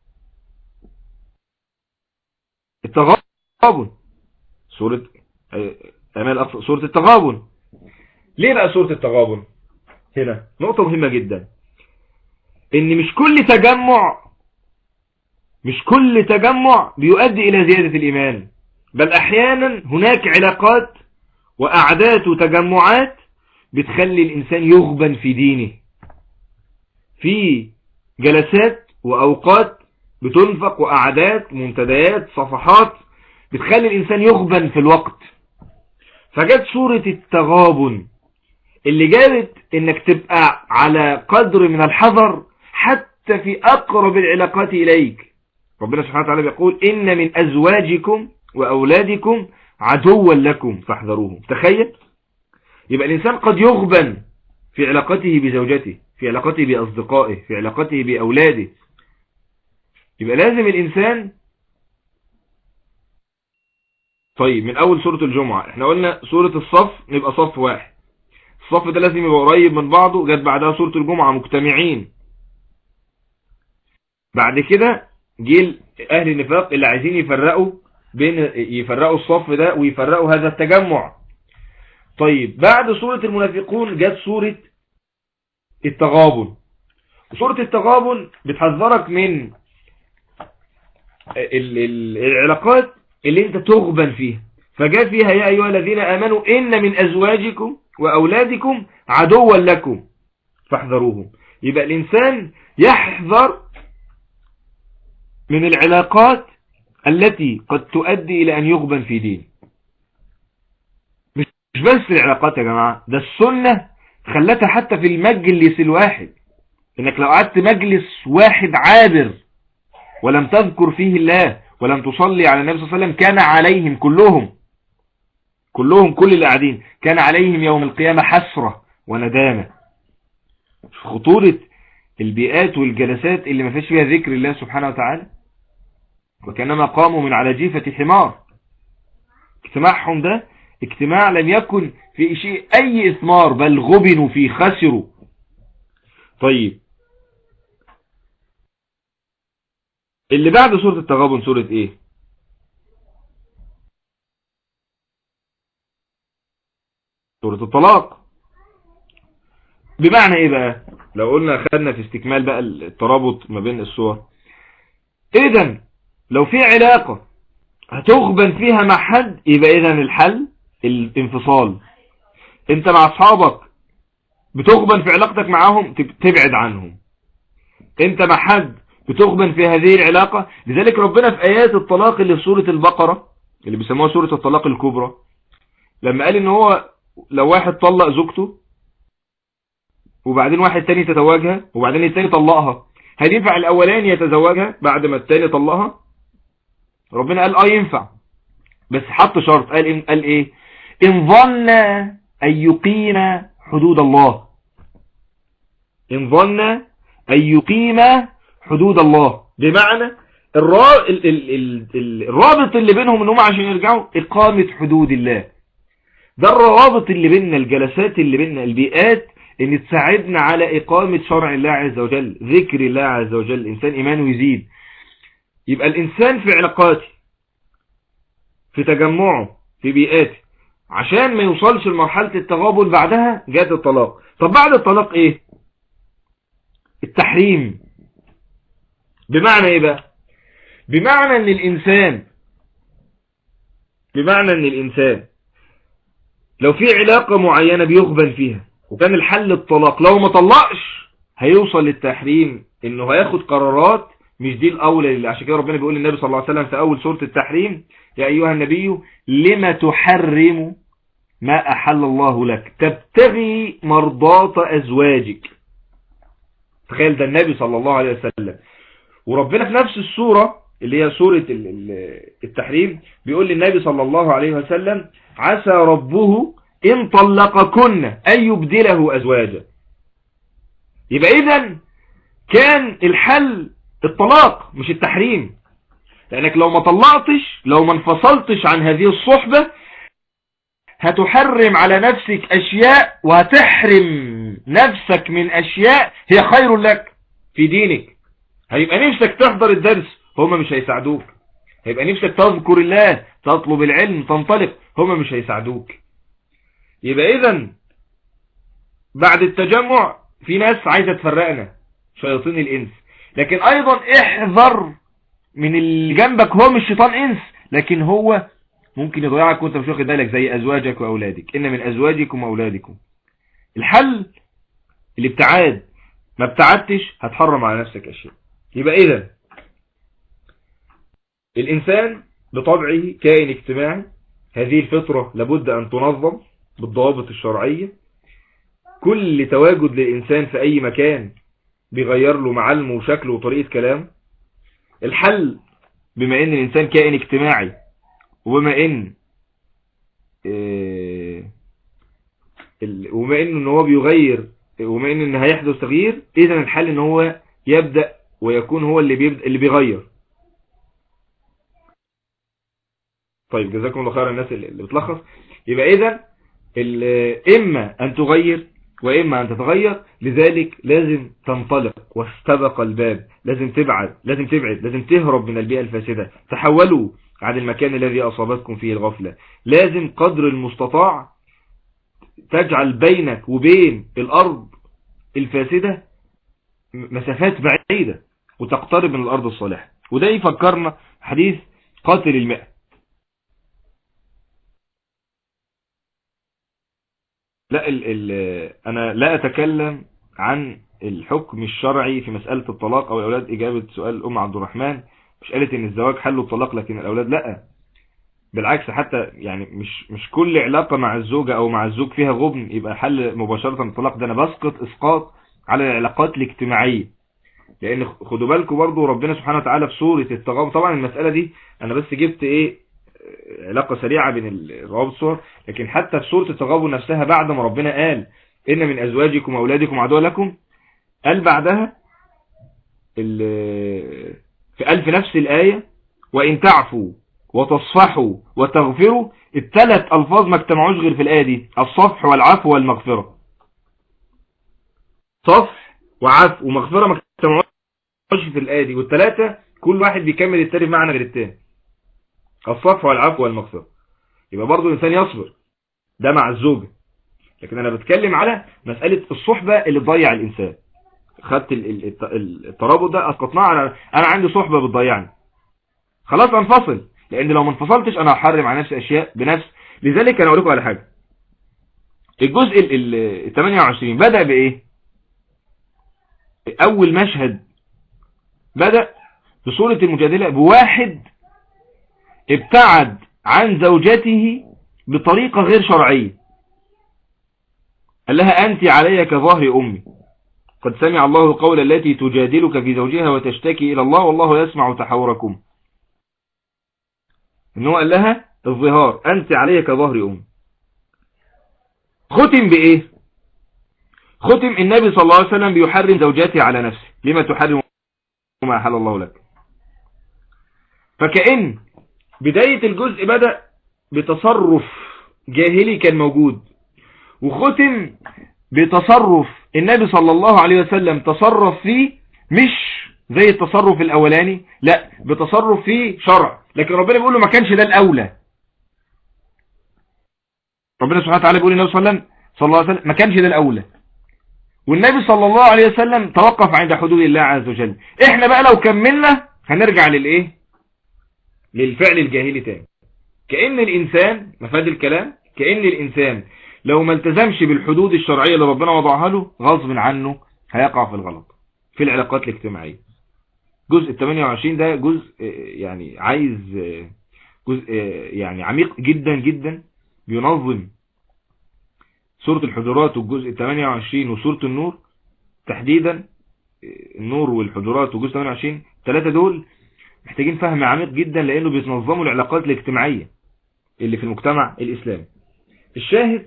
التغابن سورة أمال أقصى سورة التغابن ليه بقى سورة التغابن هنا نقطة مهمة جدا ان مش كل تجمع مش كل تجمع بيؤدي الى زيادة الايمان بل احيانا هناك علاقات واعداد وتجمعات بتخلي الانسان يغبن في دينه في جلسات واوقات بتنفق واعداد منتديات صفحات بتخلي الانسان يغبن في الوقت فجت سورة التغابن اللي جابت انك تبقى على قدر من الحذر حتى في اقرب العلاقات اليك ربنا سبحانه وتعالى بيقول ان من ازواجكم واولادكم عدوا لكم فاحذروهم تخيل يبقى الانسان قد يغبن في علاقته بزوجته في علاقته باصدقائه في علاقته باولاده يبقى لازم الانسان طيب من اول سورة الجمعة احنا قلنا سورة الصف نبقى صف واحد الصف ده لازم يبقى قريب من بعضه جت بعدها سورة الجمعة مجتمعين بعد كده جيل اهل النفاق اللي عايزين يفرقوا بين يفرقوا الصف ده ويفرقوا هذا التجمع طيب بعد سورة المنافقون جت سورة التغابن سورة التغابن بتحذرك من العلاقات اللي انت تغبن فيها فجاء فيها يا أيها الذين آمنوا إن من أزواجكم وأولادكم عدوا لكم فاحذروهم يبقى الإنسان يحذر من العلاقات التي قد تؤدي إلى أن يغبن في دين مش بس العلاقات يا جماعة ده السنة خلتها حتى في المجلس الواحد انك لو قعدت مجلس واحد عابر ولم تذكر فيه الله ولم تصلي على النبي صلى الله عليه وسلم كان عليهم كلهم كلهم كل اللي قاعدين كان عليهم يوم القيامة حسرة وندامة خطورة البيئات والجلسات اللي ما فيش فيها ذكر الله سبحانه وتعالى وكانما قاموا من على جيفة حمار اجتماعهم ده اجتماع لم يكن في شيء اي اثمار بل غبنوا فيه خسروا طيب اللي بعد سورة التغابن سورة ايه سورة الطلاق بمعنى ايه بقى لو قلنا خدنا في استكمال بقى الترابط ما بين الصور اذا لو في علاقة هتغبن فيها مع حد يبقى اذا الحل الانفصال انت مع اصحابك بتغبن في علاقتك معاهم تبعد عنهم انت مع حد بتغبن في هذه العلاقة لذلك ربنا في ايات الطلاق اللي في سورة البقرة اللي بيسموها سورة الطلاق الكبرى لما قال ان هو لو واحد طلق زوجته وبعدين واحد تاني تتزوجها وبعدين التاني طلقها هل ينفع الاولاني يتزوجها بعد ما التاني طلقها ربنا قال اه ينفع بس حط شرط قال إن قال ايه ان ظن ان يقيم حدود الله ان ظن ان يقيم حدود الله بمعنى الرابط اللي بينهم ان هم عشان يرجعوا اقامة حدود الله ده الروابط اللي بيننا الجلسات اللي بيننا البيئات ان تساعدنا على اقامة شرع الله عز وجل ذكر الله عز وجل الانسان ايمانه يزيد يبقى الانسان في علاقاته في تجمعه في بيئاته عشان ما يوصلش لمرحلة التغابن بعدها جات الطلاق طب بعد الطلاق ايه التحريم بمعنى ايه بقى بمعنى ان الانسان بمعنى ان الانسان لو في علاقة معينة بيغبن فيها وكان الحل الطلاق لو ما طلقش هيوصل للتحريم انه هياخد قرارات مش دي الاولى عشان كده ربنا بيقول للنبي صلى الله عليه وسلم في اول سورة التحريم يا ايها النبي لما تحرم ما احل الله لك تبتغي مرضات ازواجك تخيل ده النبي صلى الله عليه وسلم وربنا في نفس السورة اللي هي سورة التحريم بيقول للنبي صلى الله عليه وسلم عسى ربه إن طلقكن أن يبدله أزواجا يبقى إذن كان الحل الطلاق مش التحريم لأنك لو ما طلقتش لو ما انفصلتش عن هذه الصحبة هتحرم على نفسك أشياء وهتحرم نفسك من أشياء هي خير لك في دينك هيبقى نفسك تحضر الدرس هما مش هيساعدوك هيبقى نفسك تذكر الله تطلب العلم تنطلق هما مش هيساعدوك يبقى اذا بعد التجمع في ناس عايزة تفرقنا شياطين الانس لكن ايضا احذر من اللي جنبك هو مش شيطان انس لكن هو ممكن يضيعك وانت مش واخد بالك زي ازواجك واولادك ان من ازواجكم واولادكم الحل الابتعاد ما ابتعدتش هتحرم على نفسك اشياء يبقى اذا الانسان بطبعه كائن اجتماعي هذه الفطرة لابد ان تنظم بالضوابط الشرعية كل تواجد للإنسان في أي مكان بيغير له معلمه وشكله وطريقة كلامه الحل بما ان الانسان كائن اجتماعي وبما ان اه وبما ان هو بيغير وبما ان هيحدث تغيير اذا الحل ان هو يبدأ ويكون هو اللي بيبدأ اللي بيغير طيب جزاكم الله خير الناس اللي بتلخص يبقى اذا اما ان تغير واما ان تتغير لذلك لازم تنطلق واستبق الباب لازم تبعد لازم تبعد لازم تهرب من البيئة الفاسدة تحولوا عن المكان الذي اصابتكم فيه الغفلة لازم قدر المستطاع تجعل بينك وبين الارض الفاسدة مسافات بعيدة وتقترب من الارض الصالحة وده يفكرنا حديث قاتل المئة لا ال ال انا لا اتكلم عن الحكم الشرعي في مسألة الطلاق او الاولاد اجابة سؤال ام عبد الرحمن مش قالت ان الزواج حل الطلاق لكن الاولاد لا بالعكس حتى يعني مش مش كل علاقة مع الزوجة او مع الزوج فيها غبن يبقى حل مباشرة الطلاق ده انا بسقط اسقاط على العلاقات الاجتماعية لان خدوا بالكم برضو ربنا سبحانه وتعالى في سورة التغابن طبعا المسألة دي انا بس جبت ايه علاقة سريعة بين الروابط الصور لكن حتى في سورة التغابن نفسها بعد ما ربنا قال ان من ازواجكم واولادكم عدوا لكم قال بعدها في ألف نفس الآية وإن تعفوا وتصفحوا وتغفروا الثلاث ألفاظ ما اجتمعوش غير في الآية دي الصفح والعفو والمغفرة صفح وعفو ومغفرة ما اجتمعوش في الآية دي والثلاثة كل واحد بيكمل التاني بمعنى غير التاني الصفح والعفو والمغفرة يبقى برضو الإنسان يصبر ده مع الزوجة لكن أنا بتكلم على مسألة الصحبة اللي تضيع الإنسان خدت الترابط ده اسقطناه على انا عندي صحبة بتضيعني خلاص انفصل لان لو ما انفصلتش انا هحرم على نفسي اشياء بنفس لذلك انا اقول لكم على حاجه الجزء ال 28 بدأ بايه اول مشهد بدأ بصورة المجادلة بواحد ابتعد عن زوجته بطريقة غير شرعية قال لها انت علي كظهر امي قد سمع الله قول التي تجادلك في زوجها وتشتكي إلى الله والله يسمع تحاوركم إنه قال لها الظهار أنت علي كظهر أم ختم بإيه ختم النبي صلى الله عليه وسلم بيحرم زوجاته على نفسه لما تحرم ما أحل الله لك فكأن بداية الجزء بدأ بتصرف جاهلي كان موجود وختم بتصرف النبي صلى الله عليه وسلم تصرف فيه مش زي التصرف الاولاني لا بتصرف فيه شرع لكن ربنا بيقول له ما كانش ده الاولى ربنا سبحانه وتعالى بيقول للنبي صلى الله عليه وسلم صلى الله عليه وسلم ما كانش ده الاولى والنبي صلى الله عليه وسلم توقف عند حدود الله عز وجل احنا بقى لو كملنا هنرجع للايه للفعل الجاهلي تاني كأن الانسان مفاد الكلام كأن الانسان لو ما التزمش بالحدود الشرعية اللي ربنا وضعها له غصب عنه هيقع في الغلط في العلاقات الاجتماعية جزء ال 28 ده جزء يعني عايز جزء يعني عميق جدا جدا بينظم سورة الحجرات والجزء ال 28 وسورة النور تحديدا النور والحجرات وجزء 28 الثلاثة دول محتاجين فهم عميق جدا لانه بيتنظموا العلاقات الاجتماعية اللي في المجتمع الاسلامي الشاهد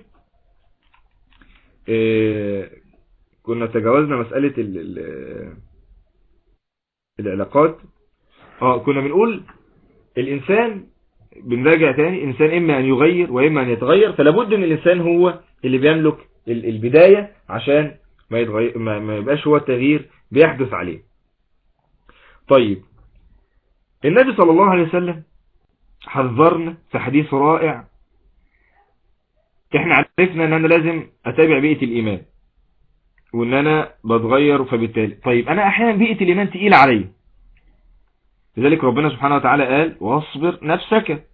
إيه كنا تجاوزنا مسألة ال ال العلاقات اه كنا بنقول الإنسان بنراجع تاني إنسان إما أن يغير وإما أن يتغير فلابد أن الإنسان هو اللي بيملك البداية عشان ما, يتغير ما, ما يبقاش هو التغيير بيحدث عليه طيب النبي صلى الله عليه وسلم حذرنا في حديث رائع احنا عرفنا ان انا لازم اتابع بيئة الايمان وان انا بتغير فبالتالي طيب انا احيانا بيئة الايمان تقيل علي لذلك ربنا سبحانه وتعالى قال واصبر نفسك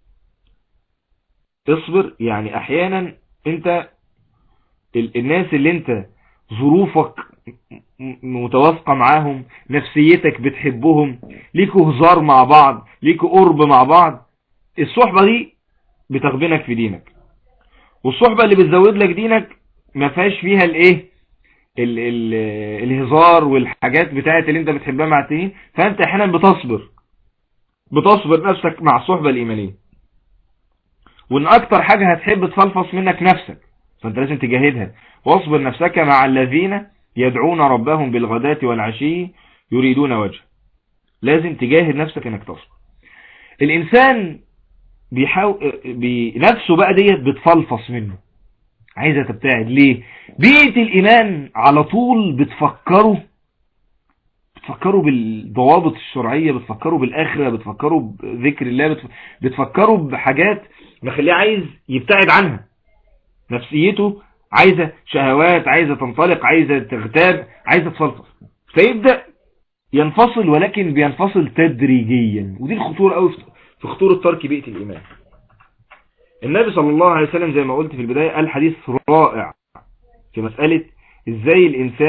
اصبر يعني احيانا انت الناس اللي انت ظروفك متوافقة معاهم نفسيتك بتحبهم ليكوا هزار مع بعض ليكوا قرب مع بعض الصحبة دي بتغبنك في دينك والصحبة اللي بتزود لك دينك ما فيهاش فيها الايه ال ال الهزار والحاجات بتاعت اللي انت بتحبها مع التانيين فانت احيانا بتصبر بتصبر نفسك مع الصحبة الايمانية وان اكتر حاجة هتحب تفلفص منك نفسك فانت لازم تجاهدها واصبر نفسك مع الذين يدعون ربهم بالغداة والعشي يريدون وجه لازم تجاهد نفسك انك تصبر الانسان بيحاول بنفسه بقى ديت بتفلفص منه عايزة تبتعد ليه بيئة الإيمان على طول بتفكروا بتفكروا بالضوابط الشرعية بتفكروا بالآخرة بتفكروا بذكر الله بتفكروا بحاجات مخليه عايز يبتعد عنها نفسيته عايزة شهوات عايزة تنطلق عايزة تغتاب عايزة تفلفص فيبدأ ينفصل ولكن بينفصل تدريجيا ودي الخطورة قوي في خطورة ترك بيئة الإيمان النبي صلى الله عليه وسلم زي ما قلت في البداية قال حديث رائع في مسألة ازاي الإنسان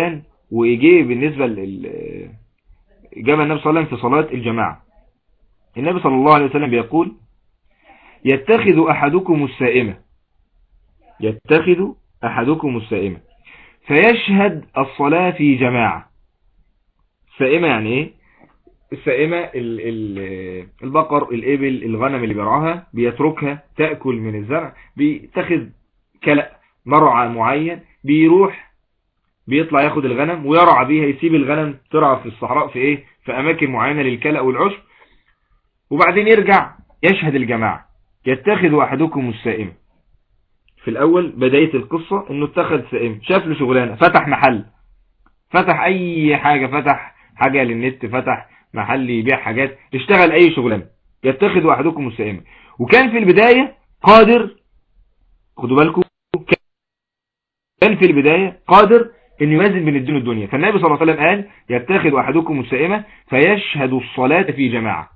ويجي بالنسبة لل جاب النبي صلى الله عليه وسلم في صلاة الجماعة النبي صلى الله عليه وسلم بيقول يتخذ أحدكم السائمة يتخذ أحدكم السائمة فيشهد الصلاة في جماعة السائمة يعني ايه السائمة ال ال البقر الإبل الغنم اللي بيرعاها بيتركها تأكل من الزرع بيتخذ كلأ مرعى معين بيروح بيطلع ياخد الغنم ويرعى بيها يسيب الغنم ترعى في الصحراء في ايه في اماكن معينة للكلأ والعشب وبعدين يرجع يشهد الجماعة يتخذ احدكم السائمة في الاول بداية القصة انه اتخذ سائمة شاف له شغلانة فتح محل فتح اي حاجة فتح حاجة للنت فتح محل يبيع حاجات اشتغل اي شغلانة يتخذ احدكم السائمة وكان في البداية قادر خدوا بالكم كان في البداية قادر ان يوازن بين الدين والدنيا فالنبي صلى الله عليه وسلم قال يتخذ احدكم السائمة فيشهد الصلاة في جماعة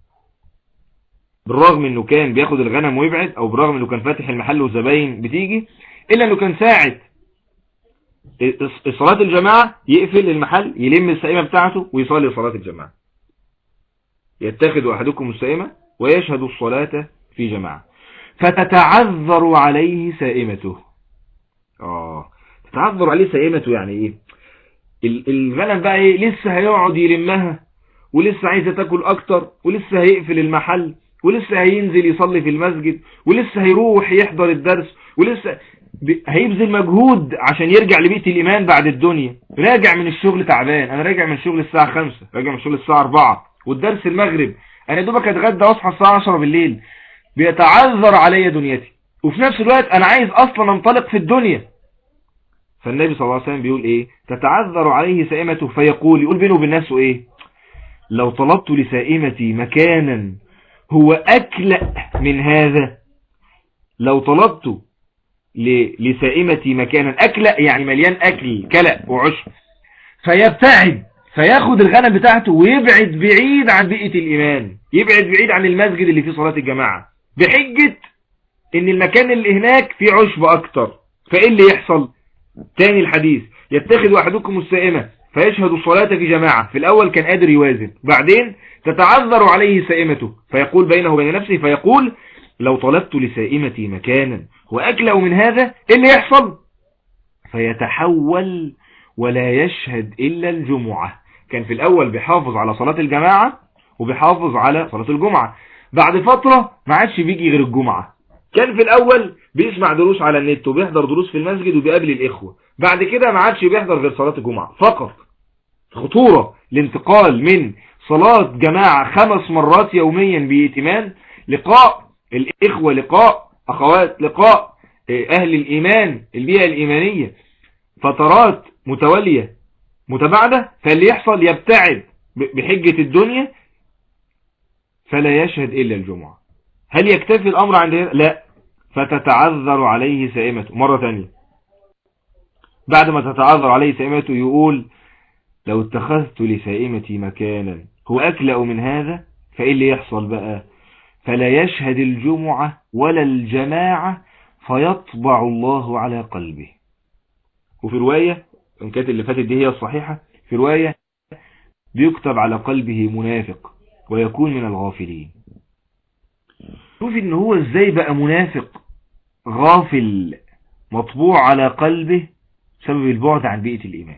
بالرغم انه كان بياخد الغنم ويبعد او بالرغم انه كان فاتح المحل والزباين بتيجي الا انه كان ساعد صلاة الجماعة يقفل المحل يلم السائمة بتاعته ويصلي صلاة الجماعة يتخذ احدكم السائمة ويشهد الصلاة في جماعة فتتعذر عليه سائمته اه تتعذر عليه سائمته يعني ايه الغنم بقى ايه لسه هيقعد يلمها ولسه عايزة تاكل اكتر ولسه هيقفل المحل ولسه هينزل يصلي في المسجد ولسه هيروح يحضر الدرس ولسه هيبذل مجهود عشان يرجع لبيئة الإيمان بعد الدنيا راجع من الشغل تعبان أنا راجع من الشغل الساعة 5 راجع من الشغل الساعة 4 والدرس المغرب أنا دوبك أتغدى وأصحى الساعة 10 بالليل بيتعذر عليا دنيتي وفي نفس الوقت أنا عايز أصلا أنطلق في الدنيا فالنبي صلى الله عليه وسلم بيقول إيه تتعذر عليه سائمته فيقول يقول بينه وبين نفسه إيه لو طلبت لسائمتي مكانا هو أكلأ من هذا لو طلبت لسائمتي مكانا أكلأ يعني مليان أكل كلأ وعشب فيبتعد فياخد الغنم بتاعته ويبعد بعيد عن بيئة الإيمان يبعد بعيد عن المسجد اللي فيه صلاة الجماعة بحجة ان المكان اللي هناك فيه عشب اكتر فايه اللي يحصل تاني الحديث يتخذ احدكم السائمة فيشهد الصلاة في جماعة في الاول كان قادر يوازن بعدين تتعذر عليه سائمته فيقول بينه وبين نفسه فيقول لو طلبت لسائمتي مكانا وأكلأ من هذا إيه اللي يحصل فيتحول ولا يشهد إلا الجمعة كان في الأول بيحافظ على صلاة الجماعة وبيحافظ على صلاة الجمعة بعد فترة ما عادش بيجي غير الجمعة كان في الأول بيسمع دروس على النت وبيحضر دروس في المسجد وبيقابل الإخوة بعد كده ما عادش بيحضر غير صلاة الجمعة فقط خطورة الانتقال من صلاة جماعة خمس مرات يوميا بإتمان لقاء الإخوة لقاء أخوات لقاء أهل الإيمان البيئة الإيمانية فترات متوالية متباعدة فاللي يحصل يبتعد بحجة الدنيا فلا يشهد إلا الجمعة هل يكتفي الأمر عند هنا؟ لا فتتعذر عليه سائمته مرة ثانية بعد ما تتعذر عليه سائمته يقول لو اتخذت لسائمتي مكانا هو أكلأ من هذا فإيه اللي يحصل بقى فلا يشهد الجمعة ولا الجماعة فيطبع الله على قلبه وفي رواية إن كانت اللي فاتت دي هي الصحيحة في رواية بيكتب على قلبه منافق ويكون من الغافلين شوف ان هو ازاي بقى منافق غافل مطبوع على قلبه بسبب البعد عن بيئة الإيمان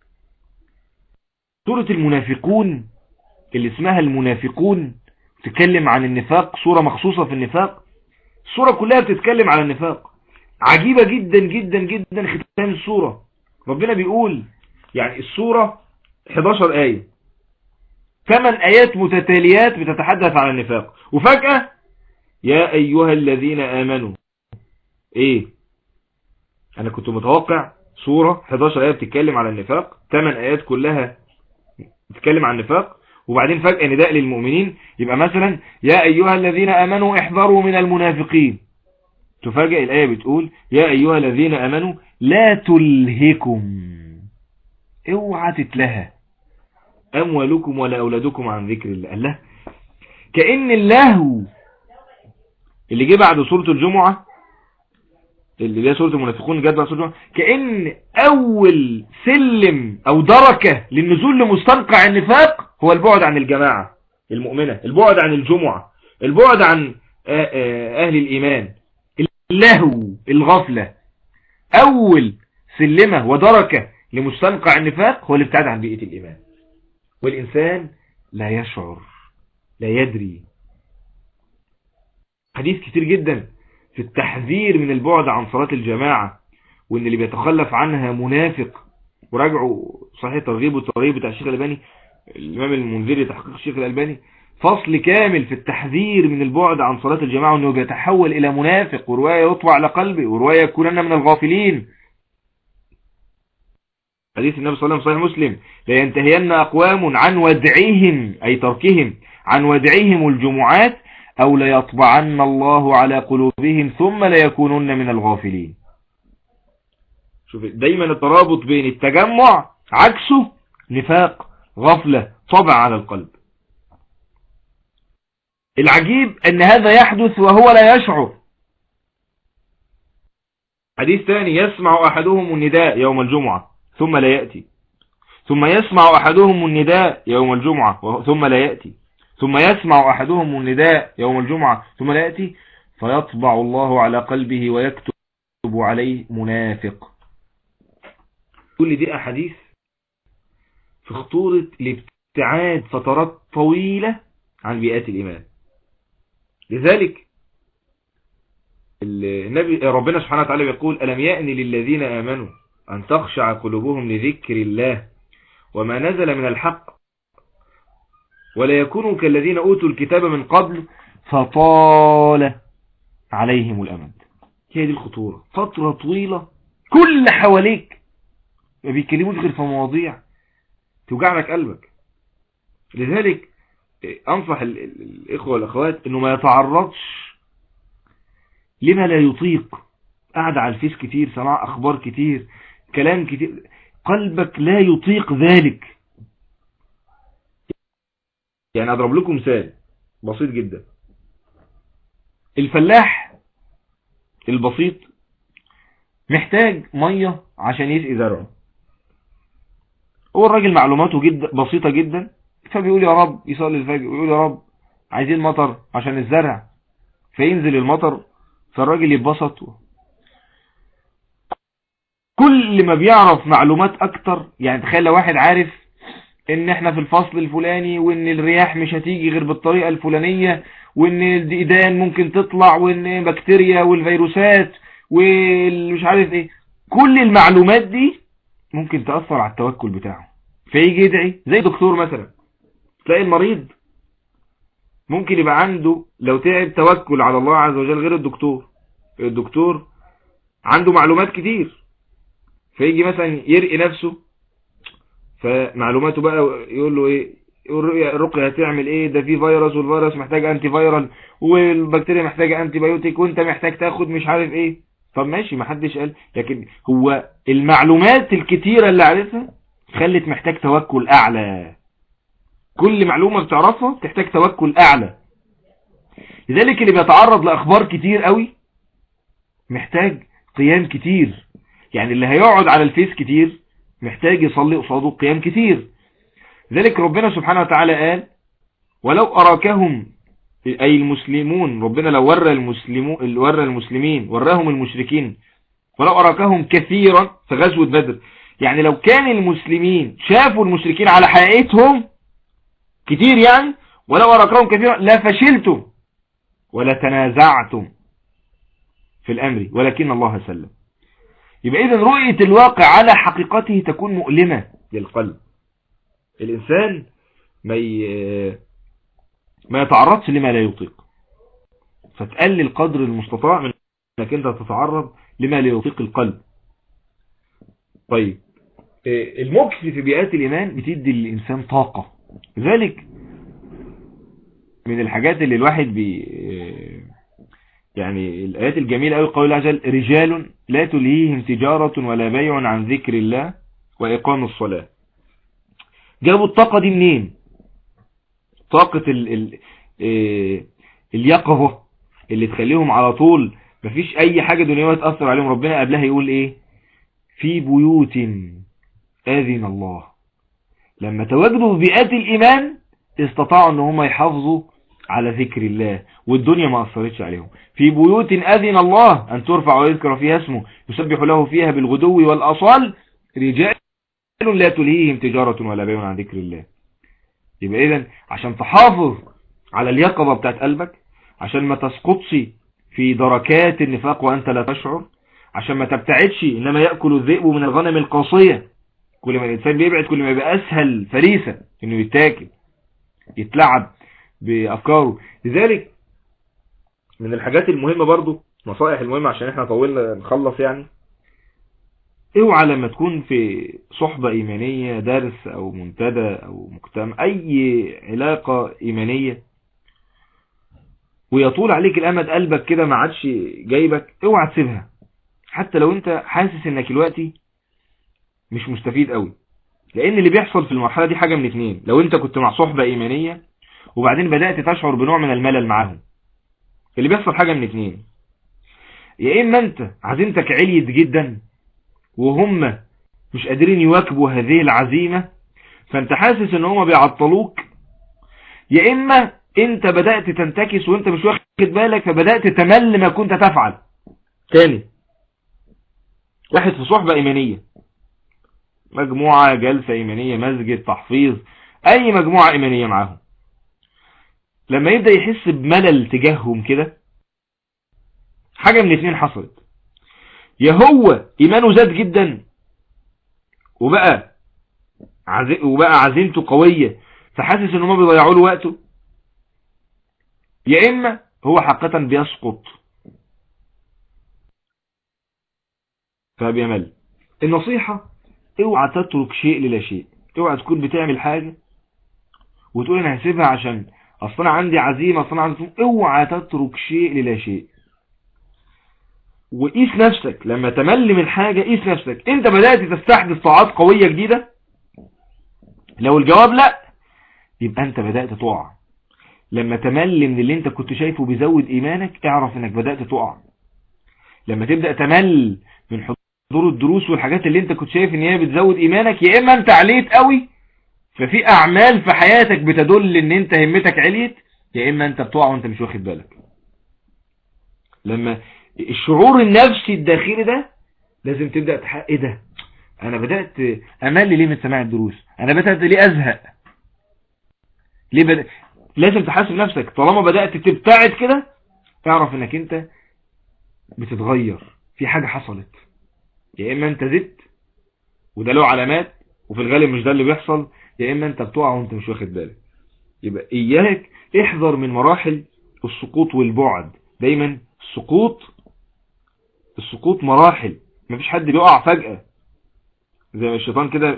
سورة المنافقون اللي اسمها المنافقون تتكلم عن النفاق صورة مخصوصة في النفاق الصورة كلها بتتكلم على النفاق عجيبة جدا جدا جدا ختام الصورة ربنا بيقول يعني الصورة 11 آية 8 آيات متتاليات بتتحدث عن النفاق وفجأة يا أيها الذين آمنوا إيه أنا كنت متوقع صورة 11 آية بتتكلم على النفاق 8 آيات كلها بتتكلم عن النفاق وبعدين فجأة نداء للمؤمنين يبقى مثلا يا أيها الذين آمنوا احذروا من المنافقين تفاجئ الآية بتقول يا أيها الذين آمنوا لا تلهكم اوعى تتلهى أموالكم ولا أولادكم عن ذكر الله الله كأن اللهو اللي جه بعد سورة الجمعة اللي هي سورة المنافقون جت بعد سورة الجمعة كأن أول سلم أو دركة للنزول لمستنقع النفاق هو البعد عن الجماعة المؤمنة البعد عن الجمعة البعد عن أهل الإيمان اللهو الغفلة أول سلمة ودركة لمستنقع النفاق هو الابتعاد عن بيئة الإيمان والإنسان لا يشعر لا يدري حديث كتير جدا في التحذير من البعد عن صلاة الجماعة وان اللي بيتخلف عنها منافق وراجعوا صحيح ترغيب والترغيب بتاع الشيخ الألباني الإمام المنذري تحقيق الشيخ الألباني فصل كامل في التحذير من البعد عن صلاة الجماعة وانه بيتحول الى منافق ورواية يطوى على قلبه ورواية يكونن من الغافلين حديث النبي صلى الله عليه وسلم صحيح مسلم لا ينتهين أقوام عن ودعهم أي تركهم عن ودعهم الجمعات أو ليطبعن الله على قلوبهم ثم ليكونن من الغافلين شوف دايما الترابط بين التجمع عكسه نفاق غفلة طبع على القلب العجيب ان هذا يحدث وهو لا يشعر حديث ثاني يسمع احدهم النداء يوم الجمعة ثم لا يأتي ثم يسمع احدهم النداء يوم الجمعة ثم لا يأتي ثم يسمع احدهم النداء يوم الجمعة ثم لا يأتي فيطبع الله على قلبه ويكتب عليه منافق كل دي احاديث في خطورة الابتعاد فترات طويلة عن بيئات الإيمان لذلك النبي ربنا سبحانه وتعالى يقول ألم يأن للذين آمنوا أن تخشع قلوبهم لذكر الله وما نزل من الحق ولا يكونوا كالذين أوتوا الكتاب من قبل فطال عليهم الأمد هي دي الخطورة فترة طويلة كل حواليك ما بيتكلموش غير في مواضيع توجع لك قلبك لذلك انصح الاخوة والاخوات انه ما يتعرضش لما لا يطيق قاعد على الفيس كتير سمع اخبار كتير كلام كتير قلبك لا يطيق ذلك يعني اضرب لكم مثال بسيط جدا الفلاح البسيط محتاج مية عشان يسقي زرعه هو الراجل معلوماته جدا بسيطة جدا فبيقول يا رب يصلي الفجر ويقول يا رب عايزين مطر عشان الزرع فينزل المطر فالراجل يتبسط كل ما بيعرف معلومات اكتر يعني تخيل لو واحد عارف ان احنا في الفصل الفلاني وان الرياح مش هتيجي غير بالطريقة الفلانية وان الديدان ممكن تطلع وان بكتيريا والفيروسات والمش عارف ايه كل المعلومات دي ممكن تأثر على التوكل بتاعه فيجي يدعي زي دكتور مثلا تلاقي المريض ممكن يبقى عنده لو تعب توكل على الله عز وجل غير الدكتور الدكتور عنده معلومات كتير فيجي مثلا يرقي نفسه فمعلوماته بقى يقول له ايه الرقية هتعمل ايه ده في فيروس والفيروس محتاج انتي فيرال والبكتيريا محتاجة انتي بايوتيك وانت محتاج تاخد مش عارف ايه طب ماشي ما حدش قال لكن هو المعلومات الكتيرة اللي عارفها خلت محتاج توكل اعلى كل معلومة بتعرفها تحتاج توكل اعلى لذلك اللي بيتعرض لاخبار كتير قوي محتاج قيام كتير يعني اللي هيقعد على الفيس كتير محتاج يصلي قصاده قيام كتير ذلك ربنا سبحانه وتعالى قال ولو أراكهم أي المسلمون ربنا لو ورى المسلمون ورى المسلمين وراهم المشركين ولو أراكهم كثيرا في غزوة بدر يعني لو كان المسلمين شافوا المشركين على حقيقتهم كتير يعني ولو أراكهم كثيرا لا فشلتم ولا تنازعتم في الأمر ولكن الله سلم يبقى إذن رؤية الواقع على حقيقته تكون مؤلمة للقلب الإنسان ما ما يتعرضش لما لا يطيق فتقلل قدر المستطاع من انك انت تتعرض لما لا يطيق القلب طيب المكس في بيئات الإيمان بتدي للإنسان طاقة لذلك من الحاجات اللي الواحد بي يعني الآيات الجميلة قوي قول الله عز وجل رجال لا تلهيهم تجارة ولا بيع عن ذكر الله وإقام الصلاة جابوا الطاقة دي منين طاقة ال ال اليقظة اللي تخليهم على طول مفيش اي حاجة دنيوية تأثر عليهم ربنا قبلها يقول ايه في بيوت اذن الله لما تواجدوا في بيئات الايمان استطاعوا ان هم يحافظوا على ذكر الله والدنيا ما أثرتش عليهم في بيوت أذن الله أن ترفع ويذكر فيها اسمه يسبح له فيها بالغدو والأصال رجال لا تلهيهم تجارة ولا بيع عن ذكر الله يبقى إذن عشان تحافظ على اليقظة بتاعت قلبك عشان ما تسقطش في دركات النفاق وأنت لا تشعر عشان ما تبتعدش إنما يأكل الذئب من الغنم القاصية كل ما الإنسان بيبعد كل ما يبقى أسهل فريسة إنه يتاكل يتلعب بأفكاره لذلك من الحاجات المهمة برضو نصائح المهمة عشان احنا طولنا نخلص يعني اوعى لما تكون في صحبة ايمانية درس او منتدى او مجتمع اي علاقة ايمانية ويطول عليك الامد قلبك كده ما عادش جايبك اوعى تسيبها حتى لو انت حاسس انك دلوقتي مش مستفيد قوي لان اللي بيحصل في المرحلة دي حاجة من اتنين لو انت كنت مع صحبة ايمانية وبعدين بدأت تشعر بنوع من الملل معاهم اللي بيحصل حاجة من اتنين يا اما انت عزيمتك عليت جدا وهم مش قادرين يواكبوا هذه العزيمة فانت حاسس ان هم بيعطلوك يا اما انت بدأت تنتكس وانت مش واخد بالك فبدأت تمل ما كنت تفعل تاني واحد في صحبة ايمانية مجموعة جلسة ايمانية مسجد تحفيظ اي مجموعة ايمانية معاهم لما يبدأ يحس بملل تجاههم كده حاجة من الاثنين حصلت يا هو ايمانه زاد جدا وبقى عزي وبقى عزيمته قوية فحاسس ان هم بيضيعوا له وقته يا اما هو حقيقة بيسقط فبيمل النصيحة اوعى تترك شيء للا شيء اوعى تكون بتعمل حاجة وتقول انا هسيبها عشان اصل انا عندي عزيمة اصل انا عندي اوعى تترك شيء للا شيء وقيس نفسك لما تمل من حاجة قيس نفسك انت بدأت تستحدث طاعات قوية جديدة لو الجواب لا يبقى انت بدأت تقع لما تمل من اللي انت كنت شايفه بيزود ايمانك اعرف انك بدأت تقع لما تبدأ تمل من حضور الدروس والحاجات اللي انت كنت شايف ان هي بتزود ايمانك يا اما انت عليت قوي ففي اعمال في حياتك بتدل ان انت همتك عليت يا اما انت بتقع وانت مش واخد بالك لما الشعور النفسي الداخلي ده لازم تبدأ تحقق ايه ده انا بدأت امل ليه من سماع الدروس انا بدأت ليه ازهق ليه بدأ... لازم تحاسب نفسك طالما بدأت تبتعد كده تعرف انك انت بتتغير في حاجة حصلت يا اما انت زدت وده له علامات وفي الغالب مش ده اللي بيحصل يا اما انت بتقع وانت مش واخد بالك يبقى اياك احذر من مراحل السقوط والبعد دايما السقوط السقوط مراحل مفيش حد بيقع فجأة زي ما الشيطان كده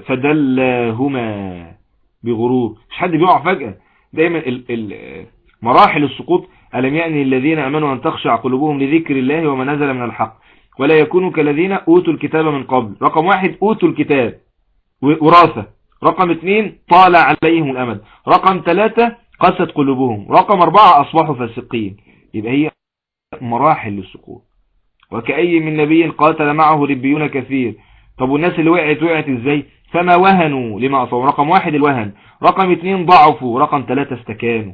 فدلهما بغرور مش حد بيقع فجأة دايما ال ال مراحل السقوط ألم يأني الذين أمنوا أن تخشع قلوبهم لذكر الله وما نزل من الحق ولا يكونوا كالذين أوتوا الكتاب من قبل رقم واحد أوتوا الكتاب وراثة رقم اثنين طال عليهم الأمد رقم ثلاثة قست قلوبهم رقم أربعة أصبحوا فاسقين يبقى هي مراحل للسقوط وكأي من نبي قاتل معه ربيون كثير طب والناس اللي وقعت وقعت ازاي فما وهنوا لما أصابوا رقم واحد الوهن رقم اثنين ضعفوا رقم ثلاثة استكانوا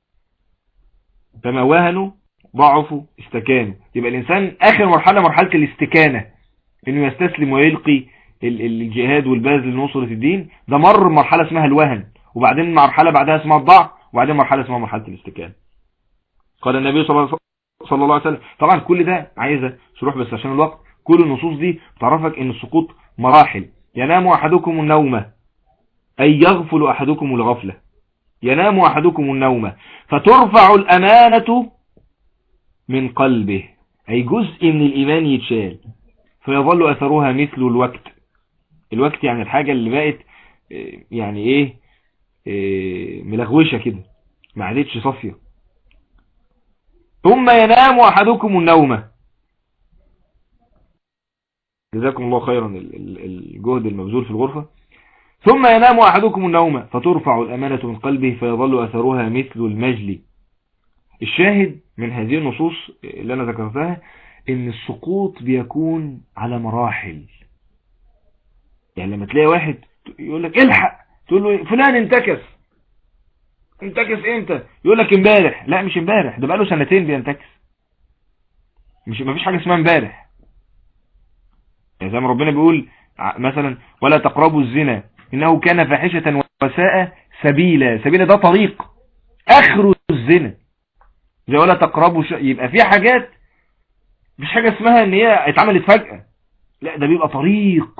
فما وهنوا ضعفوا استكانوا يبقى الإنسان آخر مرحلة مرحلة الاستكانة إنه يستسلم ويلقي الجهاد والباذل لنصرة الدين ده مر مرحلة اسمها الوهن وبعدين مرحلة بعدها اسمها الضعف وبعدين مرحلة اسمها مرحلة الاستكانة قال النبي صلى الله صلى الله عليه وسلم طبعا كل ده عايزة شروح بس عشان الوقت كل النصوص دي تعرفك ان السقوط مراحل ينام احدكم النوم اي يغفل احدكم الغفلة ينام احدكم النوم فترفع الامانة من قلبه اي جزء من الايمان يتشال فيظل اثرها مثل الوقت الوقت يعني الحاجة اللي بقت يعني ايه, إيه ملغوشة كده ما عادتش صافيه ثم ينام أحدكم النوم جزاكم الله خيرا الجهد المبذول في الغرفة ثم ينام أحدكم النوم فترفع الأمانة من قلبه فيظل أثرها مثل المجل الشاهد من هذه النصوص اللي أنا ذكرتها ان السقوط بيكون على مراحل يعني لما تلاقي واحد يقول لك الحق تقول له فلان انتكس انتكس امتى يقول لك امبارح لا مش امبارح ده بقاله سنتين بينتكس مش مفيش حاجه اسمها امبارح يعني زي ما ربنا بيقول مثلا ولا تقربوا الزنا انه كان فاحشه وساء سبيلا سبيلا ده طريق اخره الزنا زي ولا تقربوا ش... يبقى في حاجات مش حاجه اسمها ان هي اتعملت فجاه لا ده بيبقى طريق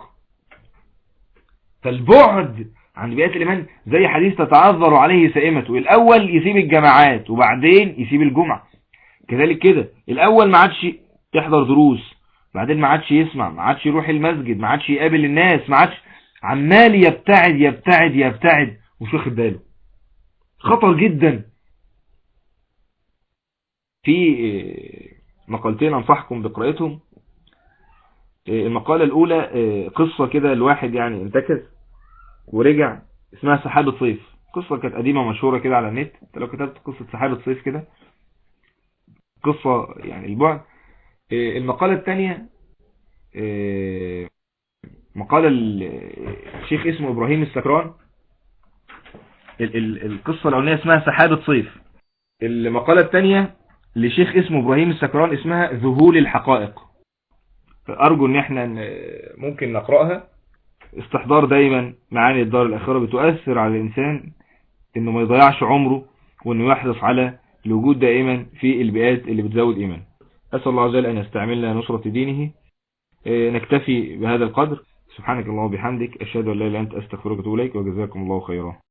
فالبعد عن بيئة الإيمان زي حديث تتعذر عليه سائمته الأول يسيب الجماعات وبعدين يسيب الجمعة كذلك كده الأول ما عادش تحضر دروس بعدين ما عادش يسمع ما عادش يروح المسجد ما عادش يقابل الناس ما عادش عمال يبتعد يبتعد يبتعد مش واخد باله خطر جدا في مقالتين انصحكم بقراءتهم المقالة الاولى قصة كده الواحد يعني انتكس ورجع اسمها سحابة صيف قصة كانت قديمة مشهورة كده على النت انت لو كتبت قصة سحابة صيف كده قصة يعني البعد المقالة الثانية مقالة الشيخ اسمه ابراهيم السكران القصة الاولانية اسمها سحابة صيف المقالة الثانية لشيخ اسمه ابراهيم السكران اسمها ذهول الحقائق ارجو ان احنا ممكن نقرأها استحضار دايما معاني الدار الاخرة بتؤثر على الانسان انه ما يضيعش عمره وانه يحرص على الوجود دائما في البيئات اللي بتزود ايمان اسأل الله عز وجل ان يستعملنا نصرة دينه نكتفي بهذا القدر سبحانك اللهم وبحمدك اشهد ان لا اله الا انت استغفرك واتوب اليك وجزاكم الله خيرا